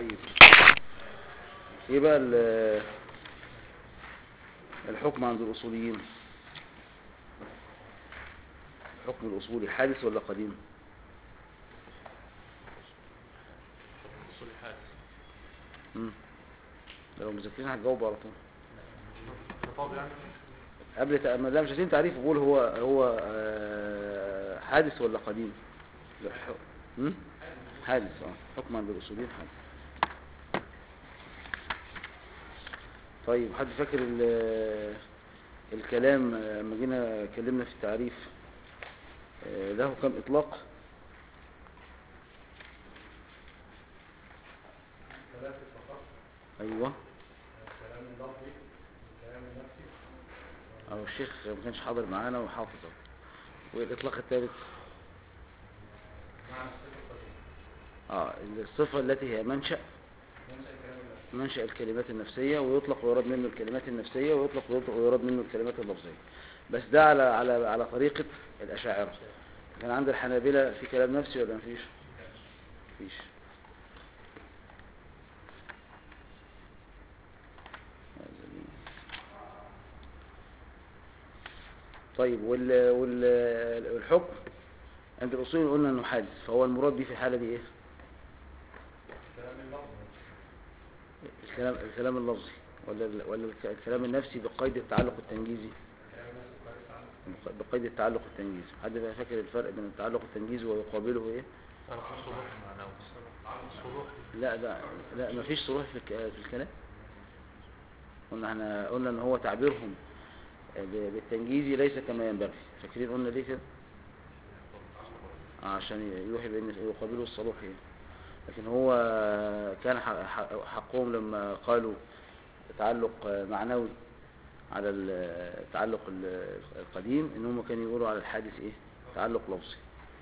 طيب ايه بقى ال- الحكم عند الاصوليين الحكم الاصولي حادث ولا قديم اصول حادث مم. لو مذاكرين هتجاوبوا على طول خطاب يعني قبل تق- ما دام مش عايزين تعريف بقول هو هو آه، حادث ولا قديم لا، ح- مم؟ حادث اه حكم عند الاصوليين حادث طيب حد فاكر ال- الكلام آه، لما جينا اتكلمنا في التعريف آه، له كم اطلاق ثلاثة فقط ايوه الكلام اللفظي الكلام النفسي او الشيخ ما كانش حاضر معانا وحافظ أهو. والاطلاق الثالث معنى الصفة القديمة اه الصفة التي هي منشأ ننسى الكلام النفسي منشأ الكلمات النفسية ويطلق ويراد منه الكلمات النفسية ويطلق ويراد منه الكلمات اللفظية بس ده على على على طريقة الأشاعرة كان عند الحنابلة في كلام نفسي ولا مفيش؟ مفيش طيب وال وال والحكم عند الأصول قلنا إنه حادث فهو المراد به في الحالة دي إيه؟ الكلام اللفظي الكلام الكلام اللفظي ولا ال- ولا الك- الكلام النفسي بقيد التعلق التنجيزي الكلام النفسي كويس عنه بق- بقيد التعلق التنجيزي حد بقى فاكر الفرق بين التعلق التنجيزي ويقابله ايه انا في صروح معناه صروح لا لا لا مفيش صروح في الك- في الكلام قلنا احنا قلنا ان هو تعبيرهم ب- بالتنجيزي ليس كما ينبغي فاكرين قلنا ليه كده عشان يوحي بان يقابله الصلوح يعني. لكن هو كان ح- ح- حقهم لما قالوا تعلق معنوي على التعلق ال- القديم ان هم كانوا يقولوا على الحادث ايه تعلق لفظي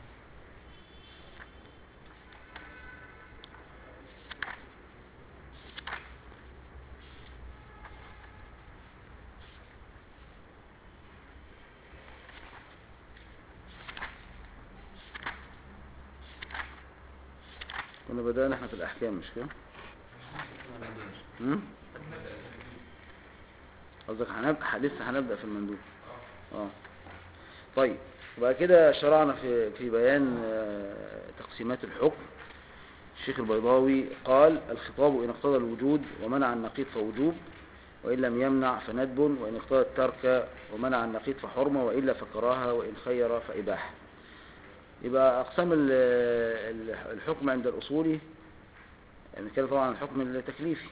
كنا بدأنا احنا في الأحكام مش كده؟ هم؟ قصدك هنبدأ لسه هنبدأ في المندوب اه طيب وبعد كده شرعنا في في بيان آه، تقسيمات الحكم الشيخ البيضاوي قال الخطاب إن اقتضى الوجود ومنع النقيض فوجوب وإن لم يمنع فندب وإن اقتضى الترك ومنع النقيض فحرمة وإلا فكراهة وإن خير فإباحة يبقى أقسام ال- ال- الحكم عند الأصولي يعني كده طبعا الحكم التكليفي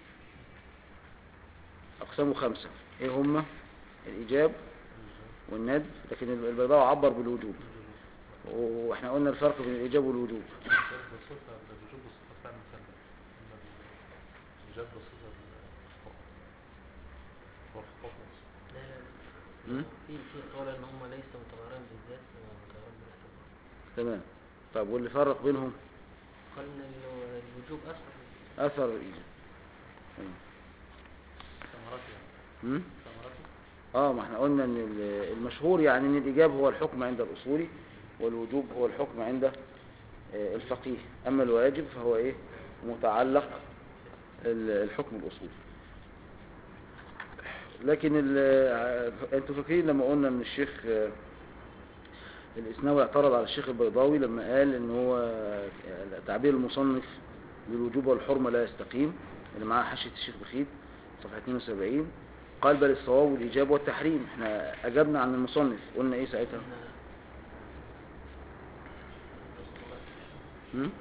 أقسامه خمسة إيه هما الإيجاب والندب لكن البيضاوي عبر بالوجوب واحنا قلنا الفرق بين الإيجاب والوجوب بصفة الوجوب والصفة فعلا مسلم الإيجاب بصفة الخطاب والخطاب نفسه لا لا مم؟ في في قول ان هم ليسوا متغيرين بالذات ومتغيرين بالاعتبار تمام طب واللي فرق بينهم قال ان ال- الوجوب اثر أثر الإيجاب تمام. ثمرات يعني مم؟ ثمرات اه ما احنا قلنا ان ال- المشهور يعني ان الإيجاب هو الحكم عند الأصولي والوجوب هو الحكم عند آه، الفقيه أما الواجب فهو إيه متعلق ال- الحكم الأصولي لكن ال- ع- انتوا فاكرين لما قلنا ان الشيخ آه، الإسناوي اعترض على الشيخ البيضاوي لما قال ان هو آه، تعبير المصنف للوجوب والحرمة لا يستقيم اللي معاه حاشية الشيخ بخيت صفحة 72 قال بل الصواب والإجابة والتحريم احنا أجبنا عن المصنف قلنا ايه ساعتها ان هم؟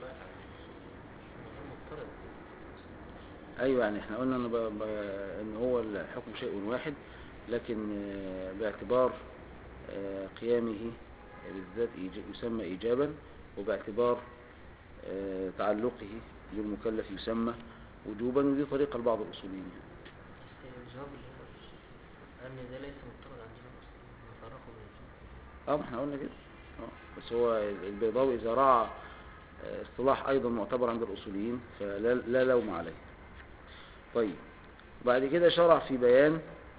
مضطرد ايوه يعني احنا قلنا ان, ب... ب... ان هو الحكم شيء واحد لكن آه، باعتبار آه، قيامه بالذات إيج- يسمى ايجابا وباعتبار آه، تعلقه بالمكلف يسمى وجوبا ودي طريقة لبعض الاصوليين يعني. بس الجواب اللي هو الشيخ قال ان ده ليس مضطرد عندنا اصلا نفرقه بالوجوب اه ما احنا قلنا كده اه بس هو البيضاوي اذا راعى آه، اصطلاح ايضا معتبر عند الاصوليين فلا لا لوم عليه طيب بعد كده شرع في بيان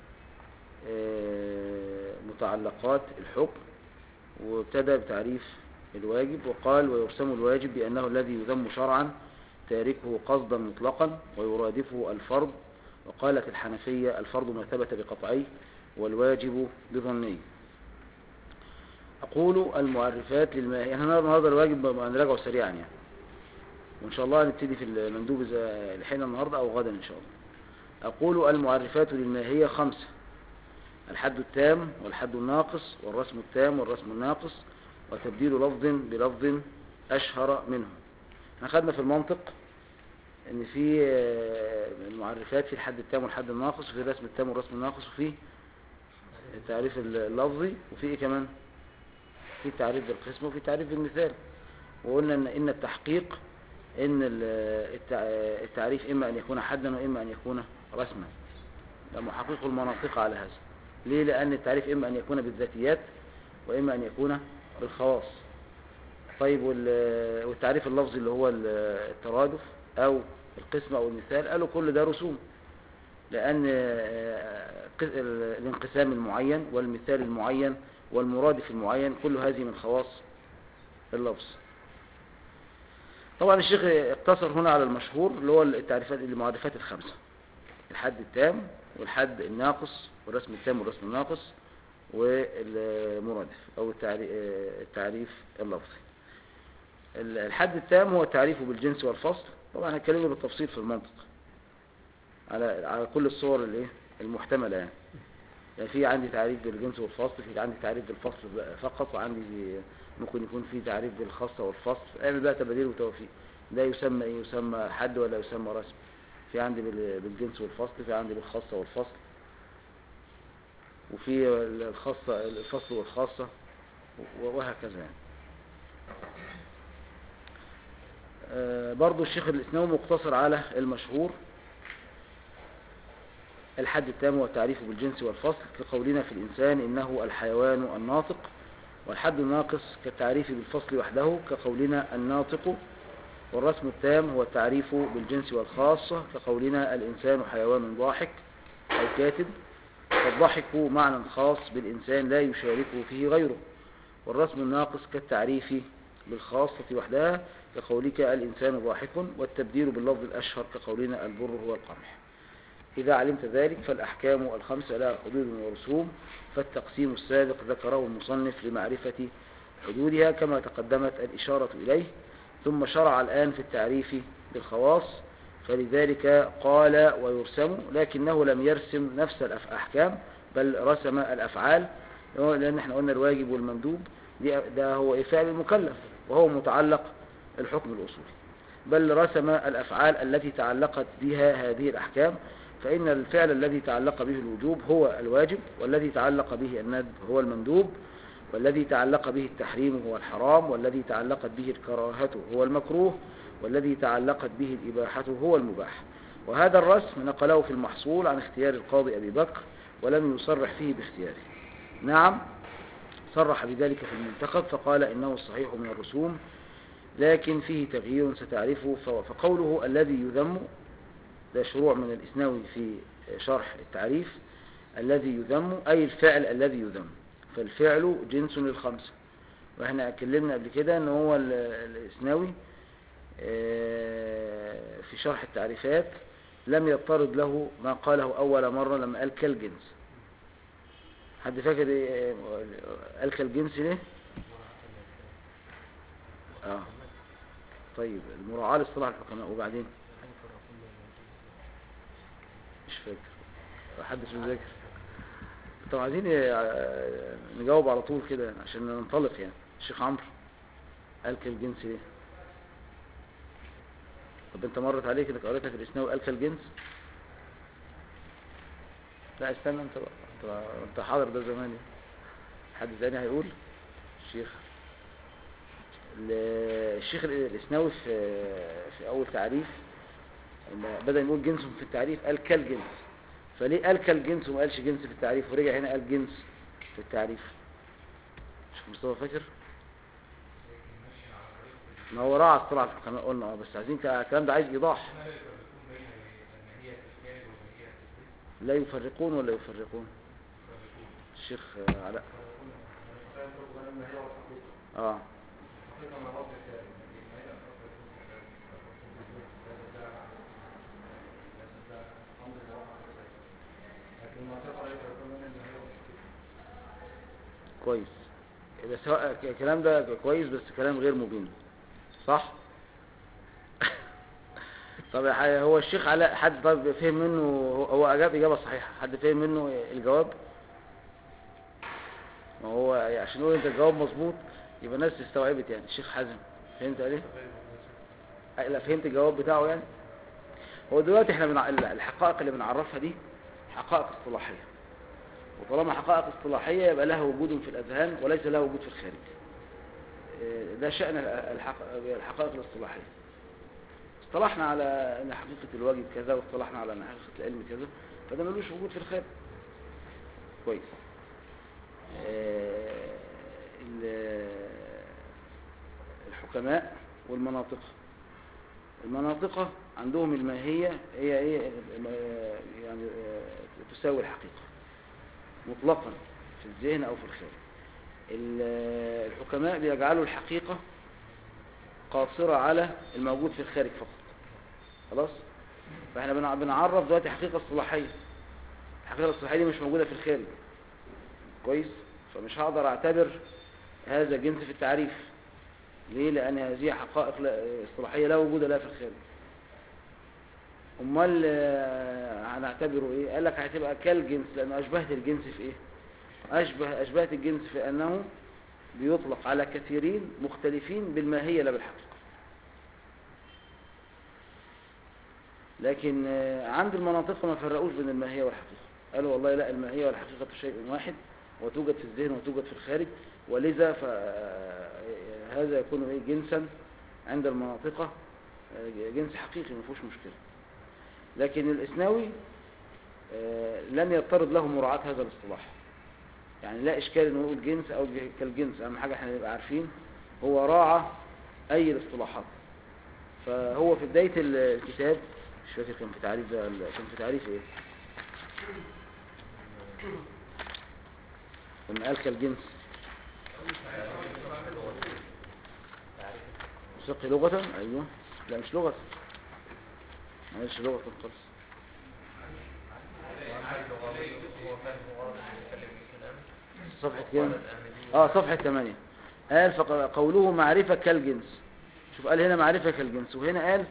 آه، متعلقات الحكم وابتدى بتعريف الواجب وقال ويرسم الواجب بأنه الذي يذم شرعا تاركه قصدا مطلقا ويرادفه الفرض وقالت الحنفية الفرض ما ثبت بقطعي والواجب بظني أقول المعرفات للماهية يعني النهاردة الواجب هنراجعه سريعا يعني وإن شاء الله نبتدي في المندوب إذا لحقنا النهاردة أو غدا إن شاء الله أقول المعرفات للماهية خمسة الحد التام والحد الناقص والرسم التام والرسم الناقص وتبديل لفظ بلفظ أشهر منه احنا خدنا في المنطق ان في آه، المعرفات في الحد التام والحد الناقص وفي الرسم التام والرسم الناقص وفي التعريف اللفظي وفي ايه كمان في تعريف بالقسم وفي تعريف بالمثال وقلنا ان ان التحقيق ان ال- التع- التعريف اما ان يكون حدا واما ان يكون رسما ده محقق المناطق على هذا ليه لان التعريف اما ان يكون بالذاتيات واما ان يكون بالخواص طيب وال- والتعريف اللفظي اللي هو ال- الترادف او القسم او المثال قالوا كل ده رسوم لان آه، ق- ال- الانقسام المعين والمثال المعين والمرادف المعين كل هذه من خواص اللفظ طبعا الشيخ اقتصر هنا على المشهور اللي هو التعريفات المعرفات الخمسة الحد التام والحد الناقص والرسم التام والرسم الناقص والمرادف او التعري- آه، التعريف اللفظي ال- الحد التام هو تعريفه بالجنس والفصل طبعا هتكلمه بالتفصيل في المنطق على على كل الصور الايه المحتمله يعني يعني في عندي تعريف بالجنس والفصل في عندي تعريف بالفصل فقط وعندي ممكن يكون في تعريف بالخاصه والفصل اعمل بقى تباديل وتوفيق ده يسمى ايه يسمى حد ولا يسمى رسم في عندي بال- بالجنس والفصل في عندي بالخاصه والفصل وفي الخاصه الفصل والخاصه و- وهكذا يعني آه، برضو الشيخ الإسلامي مقتصر على المشهور الحد التام والتعريف بالجنس والفصل كقولنا في الإنسان إنه الحيوان الناطق والحد الناقص كالتعريف بالفصل وحده كقولنا الناطق والرسم التام هو التعريف بالجنس والخاصة كقولنا الإنسان حيوان ضاحك أو كاتب فالضحك معنى خاص بالإنسان لا يشاركه فيه غيره والرسم الناقص كالتعريف بالخاصة وحدها كقولك الإنسان ضاحك والتبديل باللفظ الأشهر كقولنا البر هو القمح إذا علمت ذلك فالأحكام الخمسة لها حدود ورسوم فالتقسيم السابق ذكره المصنف لمعرفة حدودها كما تقدمت الإشارة إليه ثم شرع الآن في التعريف بالخواص فلذلك قال ويرسم لكنه لم يرسم نفس الأحكام بل رسم الأفعال لأن احنا قلنا الواجب والمندوب دي- ده هو إيه فعل المكلف وهو متعلق الحكم الأصولي بل رسم الأفعال التي تعلقت بها هذه الأحكام فإن الفعل الذي تعلق به الوجوب هو الواجب والذي تعلق به الندب هو المندوب والذي تعلق به التحريم هو الحرام والذي تعلقت به الكراهة هو المكروه والذي تعلقت به الإباحة هو المباح وهذا الرسم نقله في المحصول عن اختيار القاضي أبي بكر ولم يصرح فيه باختياره نعم صرح بذلك في المنتخب فقال إنه الصحيح من الرسوم لكن فيه تغيير ستعرفه ف- فقوله الذي يذم ده شروع من الإسناوي في شرح التعريف الذي يذم أي الفعل الذي يذم فالفعل جنس للخمسة واحنا اتكلمنا قبل كده ان هو ال- الإسناوي آه، في شرح التعريفات لم يضطرد له ما قاله أول مرة لما قال كالجنس حد فاكر إيه، آه، قال كالجنس ليه؟ اه طيب المراعاة لاصطلاح الحكماء وبعدين مش فاكر حد اسمه ذاكر طب عايزين آه، نجاوب على طول كده عشان ننطلق يعني الشيخ عمرو قال كالجنس ليه طب انت مرت عليك انك قريتها في الاسناوي قال كالجنس لا استنى انت بقى انت, انت حاضر ده زمان يعني. حد تاني هيقول الشيخ ال- الشيخ الاسناوي في في اول تعريف لما بدا يقول جنس في التعريف قال كالجنس فليه قال كالجنس وما قالش جنس في التعريف ورجع هنا قال جنس في التعريف شيخ مصطفى فاكر ما هو راعى اصطلاح الحكماء قلنا اه بس عايزين ك- الكلام ده عايز ايضاح لا يفرقون ولا يفرقون الشيخ آه، علاء اه كويس بس هو الكلام ده كويس بس كلام غير مبين صح طب يا ح- هو الشيخ علاء حد طب فهم منه هو- هو اجاب اجابه صحيحه حد فهم منه الجواب ما هو عشان نقول انت الجواب مظبوط يبقى الناس استوعبت يعني الشيخ حازم فهمت عليه أي لا فهمت الجواب بتاعه يعني هو دلوقتي احنا بنع... الحقائق اللي بنعرفها دي حقائق اصطلاحيه وطالما حقائق اصطلاحيه يبقى لها وجود في الاذهان وليس لها وجود في الخارج إيه، ده شأن الحق... الحقائق الاصطلاحيه اصطلحنا على ان حقيقه الواجب كذا واصطلحنا على ان حقيقه العلم كذا فده ملوش وجود في الخارج كويس آه، ال- الحكماء والمناطق المناطق عندهم الماهية هي ايه آه، يعني آه، تساوي الحقيقة مطلقا في الذهن او في الخارج ال- الحكماء بيجعلوا الحقيقة قاصرة على الموجود في الخارج فقط خلاص فاحنا بنع- بنعرف دلوقتي حقيقة اصطلاحية الحقيقة الاصطلاحية دي مش موجودة في الخارج كويس فمش هقدر اعتبر هذا جنس في التعريف ليه لان هذه حقائق لا- اصطلاحيه لا وجود لها في الخارج امال آه، هنعتبره ايه قال لك هتبقى كالجنس لانه اشبهت الجنس في ايه اشبه اشبهت الجنس في انه بيطلق على كثيرين مختلفين بالماهيه لا بالحقيقه لكن آه، عند المناطق ما فرقوش بين الماهيه والحقيقه قالوا والله لا الماهيه والحقيقه شيء واحد وتوجد في الذهن وتوجد في الخارج ولذا فهذا يكون ايه جنسا عند المناطقة آه، جنس حقيقي ما فيهوش مشكلة لكن الإسناوي آه، لم يضطرد له مراعاة هذا الاصطلاح يعني لا إشكال إنه يقول جنس أو كالجنس أهم حاجة احنا نبقى عارفين هو راعى أي الاصطلاحات فهو في بداية ال- الكتاب مش فاكر كان في تعريف ده ولا- كان في تعريف ايه لما قال كالجنس فقه لغة ايوه لا مش لغة ما قالش لغة خالص هو فاهم غلط بيتكلم في كلام صفحة كام اه صفحة 8 قال فقوله معرفة كالجنس شوف قال هنا معرفة كالجنس وهنا قال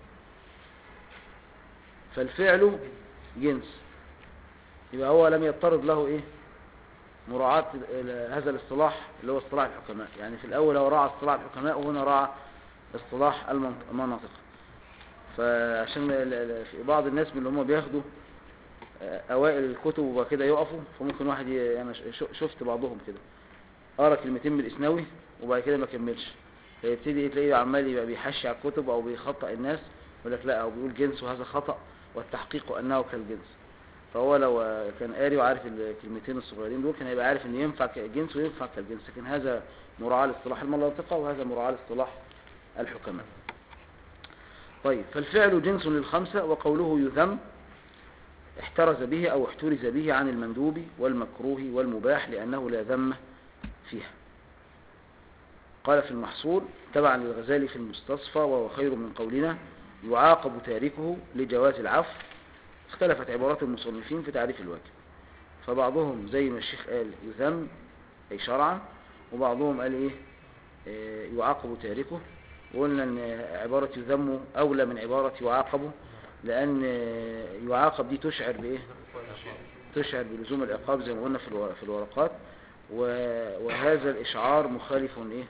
فالفعل جنس يبقى هو لم يضطرد له ايه مراعاة ال- هذا الاصطلاح اللي هو اصطلاح الحكماء يعني في الاول هو راعى اصطلاح الحكماء وهنا راعى اصطلاح المنط- المناطق فعشان ال- ال- في بعض الناس من اللي هم بياخدوا آه، اوائل الكتب وبعد كده يقفوا فممكن واحد ي- انا ش- ش- شفت بعضهم كده قرا كلمتين من الاسناوي وبعد كده ما كملش فيبتدي تلاقيه عمال يبقى بيحشي على الكتب او بيخطئ الناس يقول لك لا او بيقول جنس وهذا خطأ والتحقيق انه كالجنس فهو لو آه، كان قاري وعارف الكلمتين الصغيرين دول كان هيبقى عارف ان ينفع كجنس وينفع كالجنس لكن هذا مراعاة لاصطلاح المناطق وهذا مراعاة لاصطلاح الحكماء طيب فالفعل جنس للخمسة وقوله يذم احترز به أو احترز به عن المندوب والمكروه والمباح لأنه لا ذم فيها قال في المحصول تبعا للغزالي في المستصفى وهو خير من قولنا يعاقب تاركه لجواز العفو اختلفت عبارات المصنفين في تعريف الواجب فبعضهم زي ما الشيخ قال يذم أي شرعا وبعضهم قال إيه آه، يعاقب تاركه وقلنا ان عبارة يذم أولى من عبارة يعاقب لأن آه، يعاقب دي تشعر بإيه تشعر بلزوم العقاب زي ما قلنا في الور- في الورقات و- وهذا الإشعار مخالف إيه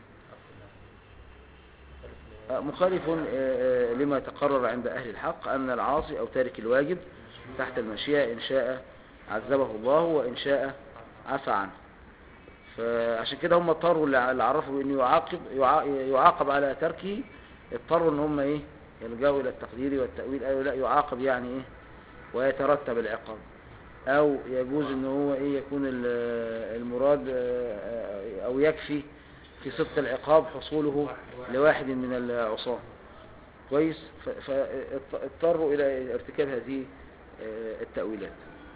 آه، مخالف آه، آه، لما تقرر عند أهل الحق أن العاصي أو تارك الواجب تحت المشيئة إن شاء عذبه الله وإن شاء عفى عنه فعشان كده هم اضطروا اللي اللي عرفوا انه يعاقب يعا- يعاقب على تركه اضطروا ان هم ايه يلجأوا الى التقدير والتأويل قالوا لا يعاقب يعني ايه ويترتب العقاب او يجوز ان هو ايه يكون ال- المراد آه، او يكفي في صدق العقاب حصوله لواحد من العصاة كويس ف- فاضطروا الى ارتكاب هذه آه، التأويلات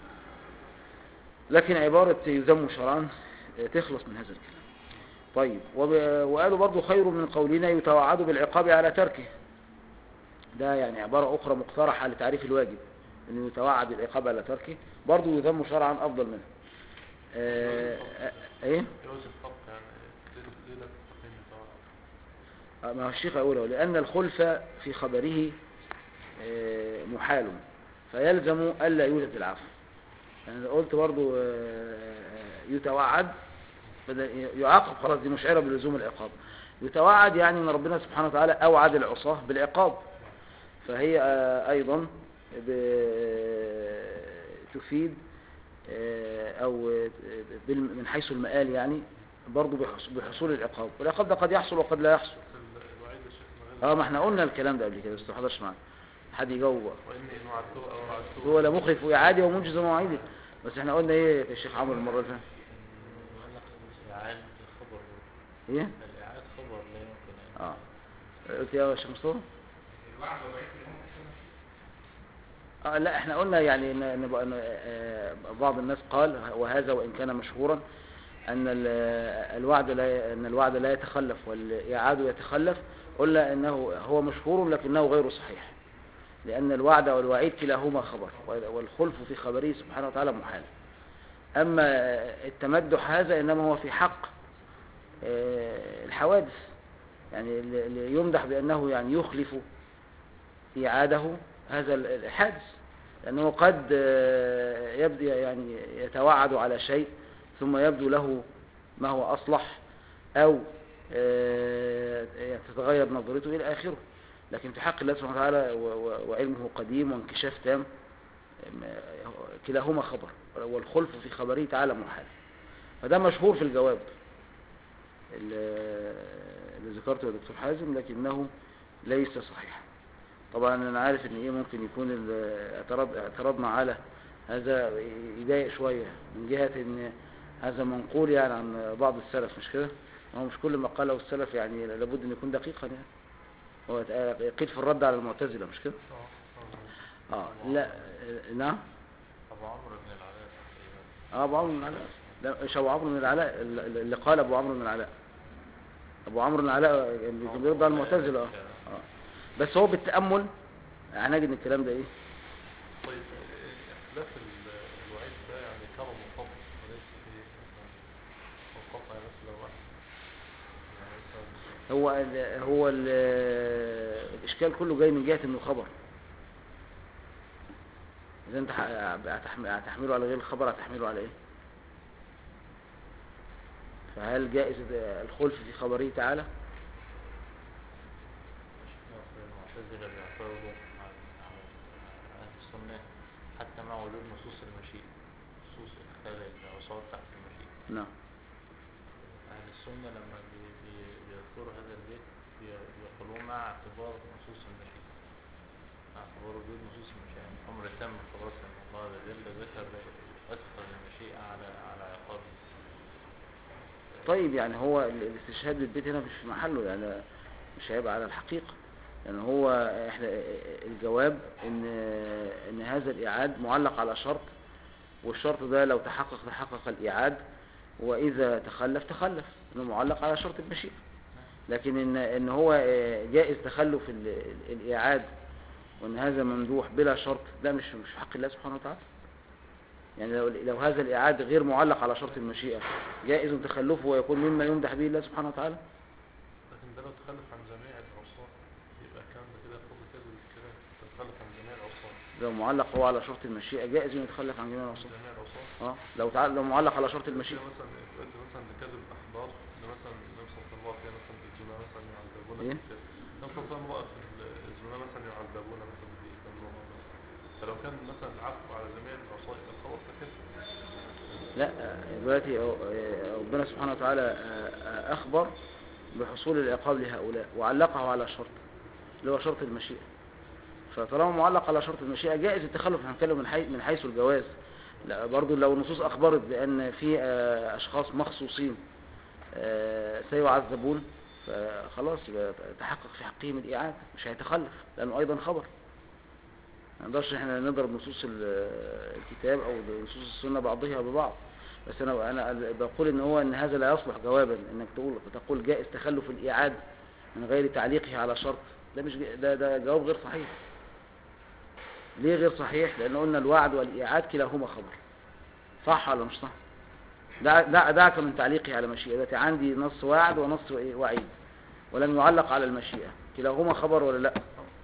لكن عبارة يذم شرعا آه، تخلص من هذا الكلام طيب وب- وقالوا برضو خير من قولنا يتوعد بالعقاب على تركه ده يعني عبارة أخرى مقترحة لتعريف الواجب أنه يتوعد بالعقاب على تركه برضو يذم شرعا أفضل منه آه، آه، ايه يوجد فرق يعني ليه ليه لا تستقيم بطاعة آه، ما هو الشيخ أقوله لأن الخلف في خبره آه، محال فيلزم ألا يوجد العفو يعني لو قلت برضو آه، يتوعد بدأ يعاقب خلاص دي مشعرة بلزوم العقاب يتوعد يعني أن ربنا سبحانه وتعالى أوعد العصاة بالعقاب فهي آه، أيضا ب- تفيد آه، أو آه، بال- من حيث المآل يعني برضو بحص- بحصول العقاب والعقاب ده قد يحصل وقد لا يحصل بس ال- الوعيد يا شيخ غير اه ما احنا قلنا الكلام ده قبل كده بس ما حضرش معانا حد يجاوب بقى. وإني إن وعدته أو وعدته هو لا مخلف وإعادة ومنجز مواعيده بس احنا قلنا ايه يا شيخ عمرو المرة اللي فاتت الإعادة خبر ايه الإعادة خبر لا يمكن أن اه قلت يا شيخ مصطفى الوعد والوعيد في الأمر كده اه لا احنا قلنا يعني ان إن بقى- إن، آه، بعض الناس قال وهذا وان كان مشهورا ان ال- الوعد لا ان الوعد لا يتخلف والاعاده يتخلف قلنا انه هو مشهور لكنه غير صحيح لان الوعد والوعيد كلاهما خبر والخلف في خبره سبحانه وتعالى محال اما التمدح هذا انما هو في حق آه، الحوادث يعني اللي اللي يمدح بانه يعني يخلف إعادة هذا ال- الحادث لأنه قد آه، يبدو يعني يتوعد على شيء ثم يبدو له ما هو أصلح أو آه، تتغير نظرته إلى آخره لكن في حق الله سبحانه وتعالى و- و- وعلمه قديم وانكشاف تام آم، كلاهما خبر والخلف في خبره تعالى محال فده مشهور في الجواب اللي اللي ذكرته يا دكتور حازم لكنه ليس صحيحا طبعا انا عارف ان ايه ممكن يكون ال- اعتراض اعتراضنا على هذا يضايق شويه من جهه ان هذا منقول يعني عن بعض السلف مش كده هو مش كل ما قاله السلف يعني لابد ان يكون دقيقا يعني هو قيل في الرد على المعتزله مش كده آه، آه. اه لا آه، نعم أبو عمرو بن العلاء تقريبا اه ابو عمرو بن العلاء لا مش ابو عمرو بن العلاء اللي اللي قال ابو عمرو بن العلاء ابو عمرو بن العلاء اللي كان بيرد على المعتزله اه آه. بس هو بالتامل هنجد ان الكلام ده ايه طيب اختلاف ال- الوعيد ده يعني كرم وفضل وليس فيه مثلا القطع مثل واحد يعني مثلا هو ال هو ال الاشكال كله جاي من جهه انه خبر اذا انت ح- هتحم- هتحمله على غير الخبر هتحمله على ايه فهل جائز الخلف في خبره تعالى نصر المعتزلة بيعترضوا على على أهل السنة حتى مع وجود نصوص المشيئة نصوص إدخال العصاة تحت المشيئة نعم أهل السنة لما بي- بي- بيذكروا هذا البيت بي- بيقولون مع اعتبار نصوص المشيئة مع اعتبار وجود نصوص المشيئة يعني أمر تام خلاص أن الله عز وجل ذكر أدخل المشيئة على على عقابه طيب يعني هو ال- الاستشهاد بالبيت هنا مش في محله يعني مش هيبقى على الحقيقة يعني هو احنا الجواب ان ان هذا الاعاد معلق على شرط والشرط ده لو تحقق تحقق الاعاد واذا تخلف تخلف انه معلق على شرط المشيئة لكن ان ان هو جائز تخلف ال- ال- الاعاد وان هذا ممدوح بلا شرط ده مش مش في حق الله سبحانه وتعالى يعني لو, لو هذا الإعادة غير معلق على شرط المشيئة جائز تخلفه ويكون مما يمدح به الله سبحانه وتعالى لكن ده لو تخلف عن جميع العصاة يبقى كان ده كده كله كذب الكلام تتخلف عن جميع العصاة لو معلق هو على شرط المشيئة جائز أن يتخلف عن جميع عن العصور جميع العصاة اه لو تعال لو معلق على شرط كده المشيئة مثلا انت مثلا لكذب الاحبار اللي مثلا النبي صلى الله عليه وسلم مثلا الزنا مثلا يعذبون إيه؟ في النبي صلى الله عليه وسلم رأى في الزنا مثلا يعذبون مثلا في يسلمون فلو كان مثلا العفو على جميع العصاة يبقى خلاص ده كده لا آه، دلوقتي آه، آه، ربنا سبحانه وتعالى آه، آه، أخبر بحصول العقاب لهؤلاء وعلقه على شرط اللي هو شرط المشيئة فطالما معلق على شرط المشيئة جائز التخلف هنتكلم من حيث من حيث الجواز لا برضو لو النصوص أخبرت بأن في آه، أشخاص مخصوصين آه، سيعذبون فخلاص يبقى تحقق في حقهم الإعادة مش هيتخلف لأنه أيضا خبر ما نقدرش احنا نضرب نصوص ال- الكتاب او نصوص السنه بعضها ببعض بس انا انا بقول ان هو ان هذا لا يصلح جوابا انك تقول تقول جائز تخلف الاعاد من غير تعليقه على شرط ده مش ج- ده ده جواب غير صحيح ليه غير صحيح لان قلنا الوعد والاعاد كلاهما خبر صح ولا مش صح دع دع دعك من تعليقه على مشيئته عندي نص وعد ونص إيه؟ وعيد ولم يعلق على المشيئة كلاهما خبر ولا لا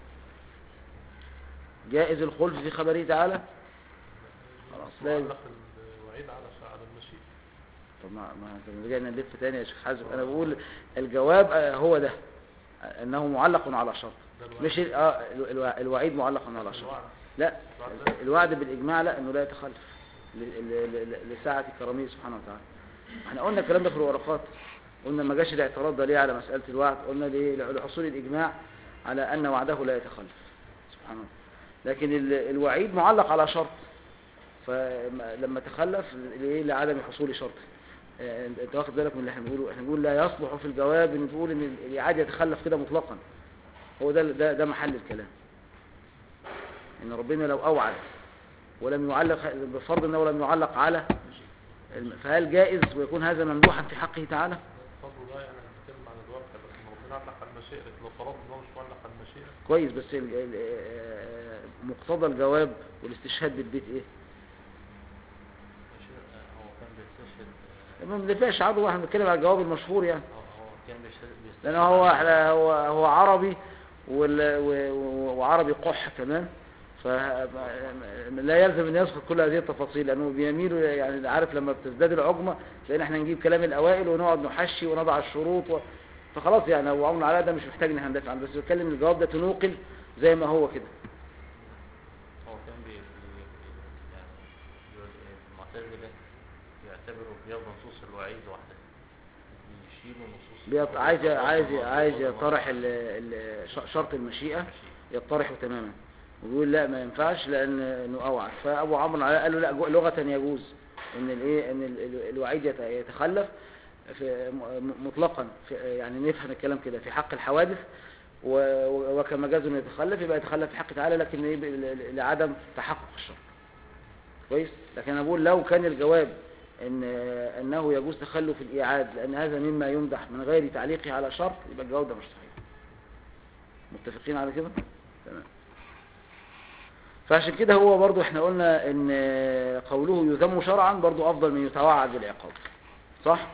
جائز الخلف في خبره تعالى خلاص لا معلق الوعيد على على المشيئة طب ما ما رجعنا نلف تاني يا شيخ حازم انا بقول الجواب آه، هو ده انه معلق على شرط ده الوعد. مش ال- اه الو- الوعيد معلق على شرط الوعد. لا الوعد لا. الوعد بالاجماع لا انه لا يتخلف ل- ل- ل- لسعه كرمه سبحانه وتعالى احنا قلنا الكلام ده في الورقات قلنا ما جاش الاعتراض ده ليه على مساله الوعد قلنا ليه لحصول الاجماع على ان وعده لا يتخلف سبحانه وتعالى لكن ال- الوعيد معلق على شرط فلما تخلف ليه لعدم حصول شرط آه، انت واخد بالك من اللي احنا بنقوله احنا بنقول لا يصلح في الجواب ان تقول ان الاعاده يتخلف كده مطلقا هو ده ده ده محل الكلام ان ربنا لو اوعد ولم يعلق بفرض انه لم يعلق على الم- فهل جائز ويكون هذا ممدوحا في حقه تعالى الفضل ده يعني بنتكلم عن الواقع بس لما ربنا علق على المشيئة لكن لو فرضنا ان هو مش معلق على المشيئة كويس بس ال- ال- آه، مقتضى الجواب والاستشهاد بالبيت ايه مشيئة- هو كان بيستشهد آه، ما بنفعش عضو احنا بنتكلم على الجواب المشهور يعني هو هو كان بيستشهد بيستشهد لان هو هو هو عربي وال- و- و- وعربي قح كمان فلا يلزم ان يذكر كل هذه التفاصيل لانه بيميل يعني عارف لما بتزداد العجمه لان احنا نجيب كلام الاوائل ونقعد نحشي ونضع الشروط و... فخلاص يعني هو عون علاء ده مش محتاج ان احنا ندافع عنه بس بتكلم الجواب ده تنوقل زي ما هو كده هو كان بي بي يعني يقول ايه المعتزلة بيعتبروا بياخدوا نصوص الوعيد وحدها بيشيلوا نصوص بيط... عايز الوعيد عايز وياخدوا عايز نصوص يطرح الوعيد. ال... ال... ش- شرط المشيئه ماشي. يطرح تماما ويقول لا ما ينفعش لان انه اوعى فابو عمرو علاء قال له لا جو- لغه يجوز ان الايه ان ال- ال- الوعيد يت- يتخلف في م- م- مطلقا في يعني نفهم الكلام كده في حق الحوادث و- و- وكما جاز انه يتخلف يبقى يتخلف في حق تعالى لكن إيه ب- ل- لعدم تحقق الشرط كويس لكن انا بقول لو كان الجواب ان انه يجوز تخلف الايعاد لان هذا مما يمدح من غير تعليقه على شرط يبقى الجواب ده مش صحيح متفقين على كده تمام فعشان كده هو برضو احنا قلنا ان قوله يذم شرعا برضو افضل من يتوعد بالعقاب صح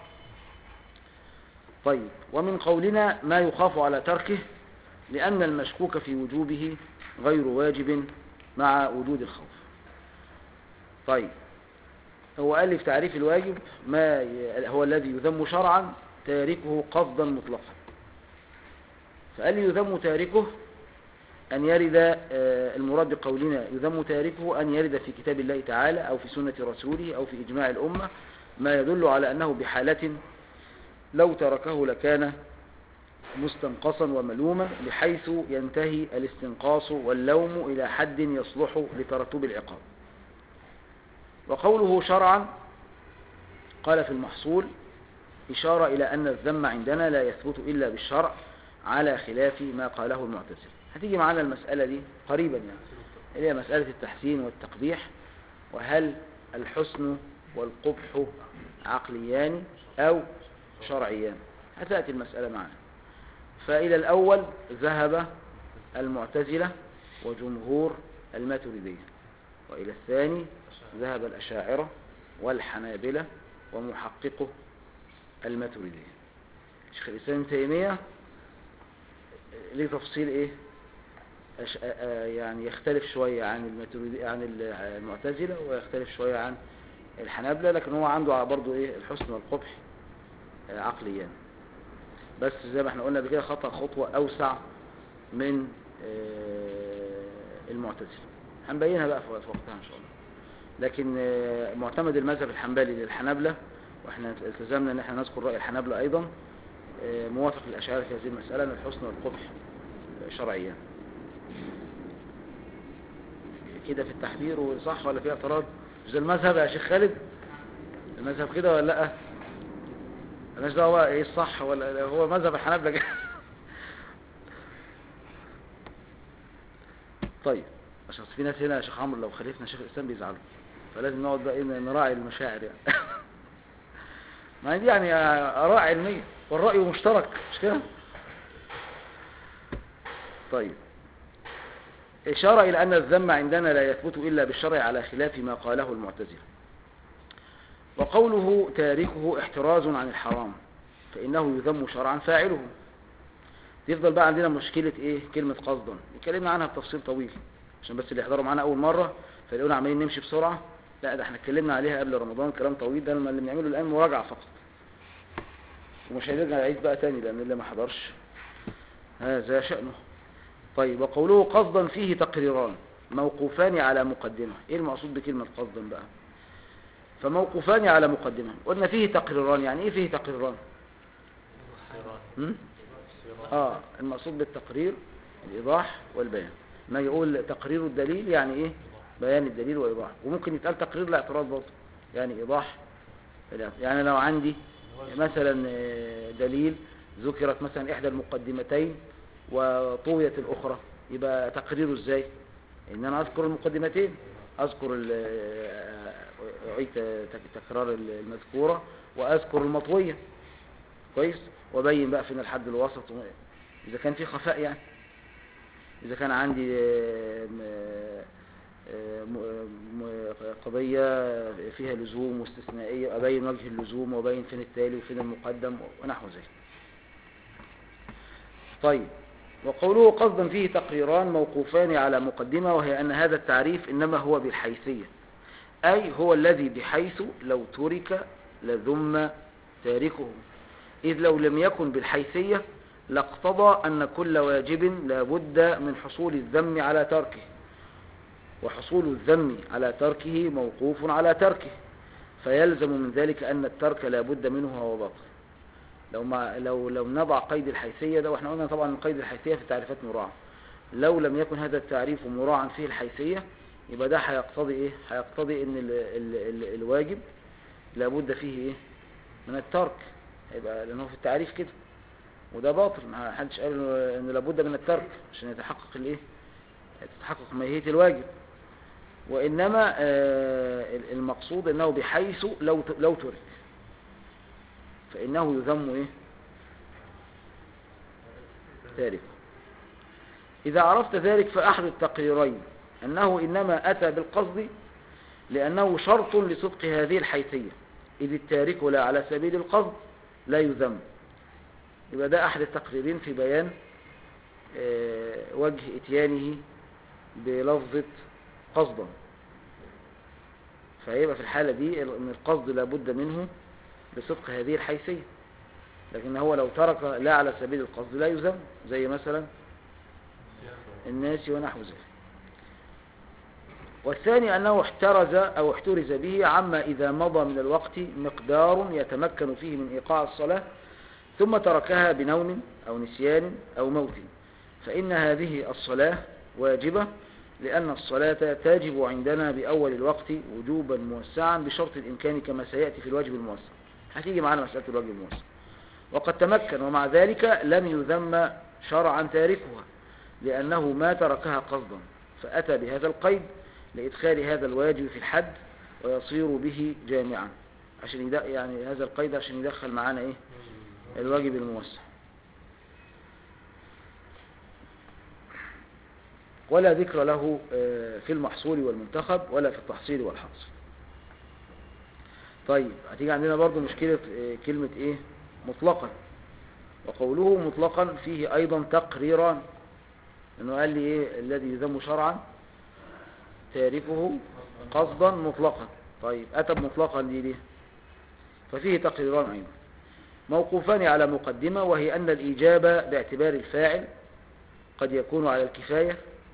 طيب ومن قولنا ما يخاف على تركه لأن المشكوك في وجوبه غير واجب مع وجود الخوف طيب هو قال لي في تعريف الواجب ما ي... هو الذي يذم شرعا تاركه قصدا مطلقا فقال لي يذم تاركه أن يرد آه، المراد بقولنا يذم تاركه أن يرد في كتاب الله تعالى أو في سنة رسوله أو في إجماع الأمة ما يدل على أنه بحالة لو تركه لكان مستنقصا وملوما بحيث ينتهي الاستنقاص واللوم إلى حد يصلح لترتب العقاب وقوله شرعا قال في المحصول إشارة إلى أن الذم عندنا لا يثبت إلا بالشرع على خلاف ما قاله المعتزلة هتيجي معنا المسألة دي قريبا يعني اللي هي مسألة التحسين والتقبيح وهل الحسن والقبح عقليان أو شرعيان هتأتي المسألة معنا فإلى الأول ذهب المعتزلة وجمهور الماتريدية وإلى الثاني ذهب الأشاعرة والحنابلة ومحققه الماتريدية شيخ الإسلام ابن تيمية ليه تفصيل إيه أش... آ- آ- يعني يختلف شوية عن الماتريدي عن ال- المعتزلة ويختلف شوية عن الحنابلة لكن هو عنده برضو إيه الحسن والقبح آه، عقليا بس زي ما احنا قلنا بكده خطأ خطوة أوسع من آه، المعتزلة هنبينها بقى في في وقتها إن شاء الله لكن آه، معتمد المذهب الحنبلي للحنابلة واحنا التزمنا ان احنا نذكر رأي الحنابلة ايضا آه، موافق للأشاعرة في هذه المسألة ان الحسن والقبح آه، شرعيا كده في التحبير وصح ولا في اعتراض مش ده المذهب يا شيخ خالد المذهب كده ولا لا مالناش دعوه بقى ايه الصح ولا هو مذهب الحنابلة كده طيب عشان في ناس هنا يا شيخ عمرو لو خالفنا شيخ الاسلام بيزعلوا فلازم نقعد بقى ايه نراعي المشاعر يعني ما هي دي يعني اراء علميه والراي مشترك مش كده طيب إشارة إلى أن الذم عندنا لا يثبت إلا بالشرع على خلاف ما قاله المعتزلة وقوله تاركه احتراز عن الحرام فإنه يذم شرعا فاعله تفضل بقى عندنا مشكلة ايه كلمة قصدا اتكلمنا عنها بتفصيل طويل عشان بس اللي يحضروا معانا اول مرة فيلاقونا عمالين نمشي بسرعة لا ده احنا اتكلمنا عليها قبل رمضان كلام طويل ده اللي بنعمله الان مراجعة فقط ومش هنرجع نعيد بقى تاني لان اللي ما حضرش هذا شأنه طيب وقوله قصدا فيه تقريران موقوفان على مقدمة ايه المقصود بكلمة قصدا بقى فموقوفان على مقدمة قلنا فيه تقريران يعني ايه فيه تقريران سيران هم؟ سيران اه المقصود بالتقرير الايضاح والبيان ما يقول تقرير الدليل يعني ايه بيان الدليل وايضاح وممكن يتقال تقرير الاعتراض برضه يعني ايضاح الاعتراض. يعني لو عندي مثلا آه، دليل ذكرت مثلا احدى المقدمتين وطويت الاخرى يبقى تقريره ازاي ان انا اذكر المقدمتين اذكر ال- آه، اعيد تك- تكرار المذكوره واذكر المطويه كويس وابين بقى فين الحد الوسط و- اذا كان في خفاء يعني اذا كان عندي آه، م- آه، م- م- قضية فيها لزوم واستثنائية أبين وجه اللزوم وأبين فين التالي وفين المقدم ونحو ذلك طيب وقوله قصدا فيه تقريران موقوفان على مقدمة وهي أن هذا التعريف إنما هو بالحيثية أي هو الذي بحيث لو ترك لذم تاركه إذ لو لم يكن بالحيثية لاقتضى أن كل واجب لابد من حصول الذم على تركه وحصول الذم على تركه موقوف على تركه فيلزم من ذلك أن الترك لابد منه هو باطل لو ما لو لو نضع قيد الحيثية ده واحنا قلنا طبعا إن قيد الحيثية في التعريفات مراعى لو لم يكن هذا التعريف مراعا فيه الحيثية يبقى ده هيقتضي ايه هيقتضي ان ال ال ال الواجب لابد فيه ايه من الترك يبقى لانه في التعريف كده وده باطل ما حدش قال ان لابد من الترك عشان يتحقق الايه تتحقق ماهية الواجب وإنما آه، المقصود أنه بحيث لو لو ترك فإنه يذم إيه تارك إذا عرفت ذلك فأحد التقريرين أنه إنما أتى بالقصد لأنه شرط لصدق هذه الحيثية إذ التارك لا على سبيل القصد لا يذم يبقى ده أحد التقريرين في بيان آه، وجه إتيانه بلفظة قصدا فيبقى في الحالة دي ان القصد لابد منه بصدق هذه الحيثية لكن هو لو ترك لا على سبيل القصد لا يذم زي مثلا الناس ونحو ذلك والثاني أنه احترز أو احترز به عما إذا مضى من الوقت مقدار يتمكن فيه من إيقاع الصلاة ثم تركها بنوم أو نسيان أو موت فإن هذه الصلاة واجبة لأن الصلاة تجب عندنا بأول الوقت وجوبا موسعا بشرط الإمكان كما سيأتي في الواجب الموسع هتيجي معنا مسألة الواجب الموسع وقد تمكن ومع ذلك لم يذم شرعا تاركها لأنه ما تركها قصدا فأتى بهذا القيد لإدخال هذا الواجب في الحد ويصير به جامعا عشان يدق يعني هذا القيد عشان يدخل معانا ايه الواجب الموسع ولا ذكر له آه، في المحصول والمنتخب ولا في التحصيل والحاصل طيب هتيجي عندنا برضو مشكلة آه، كلمة ايه مطلقا وقوله مطلقا فيه ايضا تقريران انه قال لي ايه الذي يذم شرعا تاركه قصدا مطلقا طيب اتى مطلقا دي ليه ففيه تقريران ايضا موقوفان على مقدمة وهي ان الاجابة باعتبار الفاعل قد يكون على الكفاية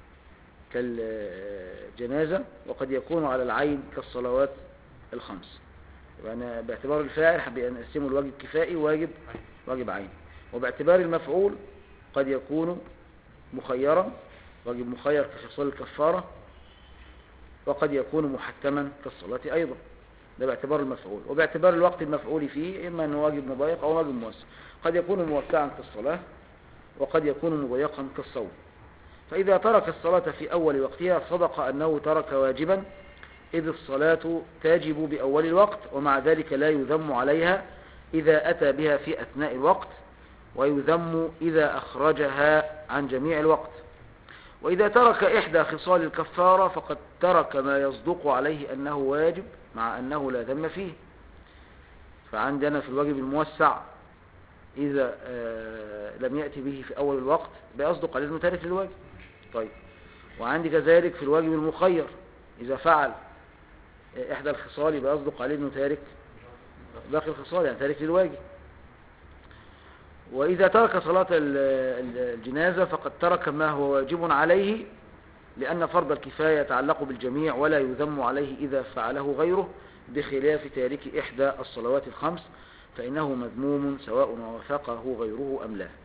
كالجنازة وقد يكون على العين كالصلوات الخمس يعني باعتبار الفاعل حب نقسمه الواجب كفائي وواجب واجب عين وباعتبار المفعول قد يكون مخيرا واجب مخير كخصال الكفارة وقد يكون محتما كالصلاة أيضا ده باعتبار المفعول وباعتبار الوقت المفعول فيه إما أنه واجب مضيق أو واجب موسع قد يكون موسعا كالصلاة وقد يكون مضيقا كالصوم فإذا ترك الصلاة في أول وقتها صدق أنه ترك واجبا إذ الصلاة تجب بأول الوقت ومع ذلك لا يذم عليها إذا أتى بها في أثناء الوقت ويذم إذا أخرجها عن جميع الوقت وإذا ترك إحدى خصال الكفارة فقد ترك ما يصدق عليه أنه واجب مع أنه لا ذم فيه فعندي أنا في الواجب الموسع إذا آه، لم يأتي به في أول الوقت بيصدق عليه أنه تارك للواجب طيب وعندي كذلك في الواجب المخير إذا فعل آه، إحدى الخصال يبقى يصدق عليه أنه تارك باقي الخصال يعني تارك للواجب وإذا ترك صلاة ال- ال- الجنازة فقد ترك ما هو واجب عليه لأن فرض الكفاية يتعلق بالجميع ولا يذم عليه إذا فعله غيره بخلاف تارك إحدى الصلوات الخمس فإنه مذموم سواء وافقه غيره أم لا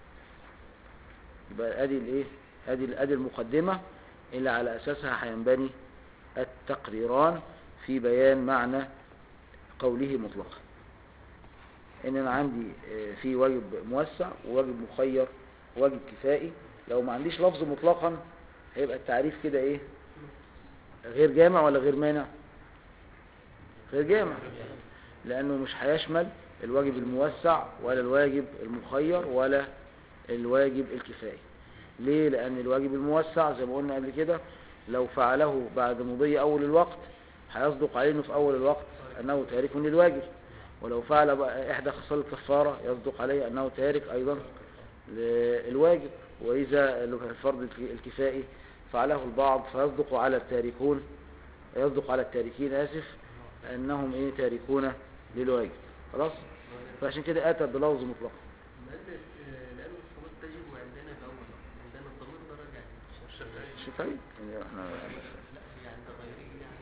يبقى ادي الايه ادي ادي المقدمة اللي على اساسها هينبني التقريران في بيان معنى قوله مطلقا ان انا عندي آه، في واجب موسع وواجب مخير وواجب كفائي لو ما عنديش لفظ مطلقا هيبقى التعريف كده ايه غير جامع ولا غير مانع غير جامع لانه مش هيشمل الواجب الموسع ولا الواجب المخير ولا الواجب الكفائي ليه لان الواجب الموسع زي ما قلنا قبل كده لو فعله بعد مضي اول الوقت هيصدق عليه انه في اول الوقت انه تارك للواجب ولو فعل بقى احدى خصال الكفاره يصدق عليه انه تارك ايضا للواجب واذا الفرض الك- الكفائي فعله البعض فيصدق على التاركون يصدق على التاركين اسف انهم ايه تاركون للواجب خلاص فعشان كده اتى بلفظ مطلق لأن لأن الصلاة تجب عندنا الأول عندنا الضمير ده راجع للشافعي. الشافعي يعني احنا لا هي عند غيره يعني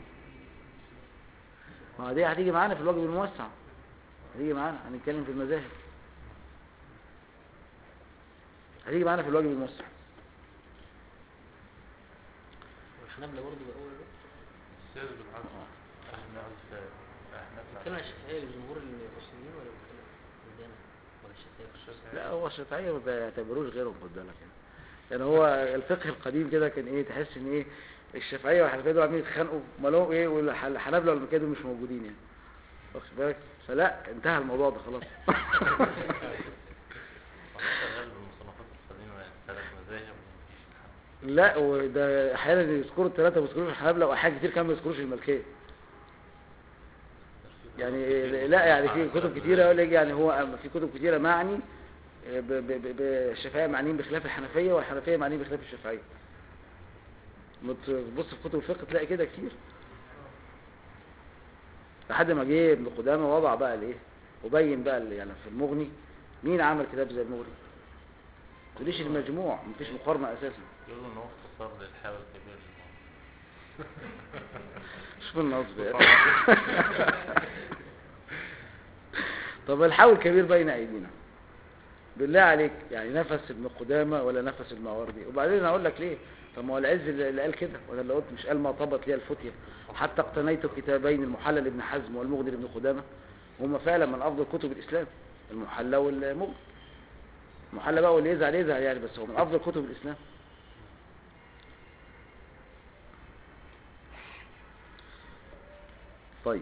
ما دي هتيجي معانا في الواجب الموسع هتيجي معانا هنتكلم في المذاهب هتيجي معانا في الواجب الموسع والحنابلة برضه بأول الوقت السيد بالعكس احنا قلت احنا بتكلم عن الشافعية جمهور المسلمين ولا بتكلم عندنا ولا الشافعية؟ لا هو الشافعية ما بيعتبروش غيرهم خد بالك يعني يعني هو الفقه القديم كده كان ايه تحس ان ايه الشافعية والحنفية دول عاملين يتخانقوا امال هو ايه والحنابلة والمكادوا مش موجودين يعني واخد بالك فلا انتهى الموضوع ده خلاص شغال بالمصنفات القديمة يعني ثلاث مذاهب لا وده احيانا يذكروا الثلاثه ما يذكروش الحنابلة واحيانا كتير كمان ما يذكروش الملكيه يعني لا يعني في كتب كتيره يقول لك يعني هو في كتب كتيره معني ب- ب- ب- بالشافعيه معنيين بخلاف الحنفيه والحنفيه معنيين بخلاف الشافعيه ما تبص في كتب الفقه تلاقي كده كتير لحد ما جه ابن قدامه وضع بقى الايه وبين بقى ال- يعني في المغني مين عمل كتاب زي المغني ما تقوليش المجموع مفيش مقارنه اساسا يقولوا ان هو اختصار للحاوي الكبير شوف النصب يعني. طب الحاول الكبير بين ايدينا بالله عليك يعني نفس ابن قدامة ولا نفس الماوردي وبعدين انا اقول لك ليه طب ما هو العز اللي اللي قال كده ولا اللي قلت مش قال ما طبت لي الفتية حتى اقتنيت كتابين المحلل ابن حزم والمغني ابن قدامة هما فعلا من افضل كتب الاسلام المحلى والمغني المحلى بقى واللي يزعل يزعل يعني بس هو من افضل كتب الاسلام طيب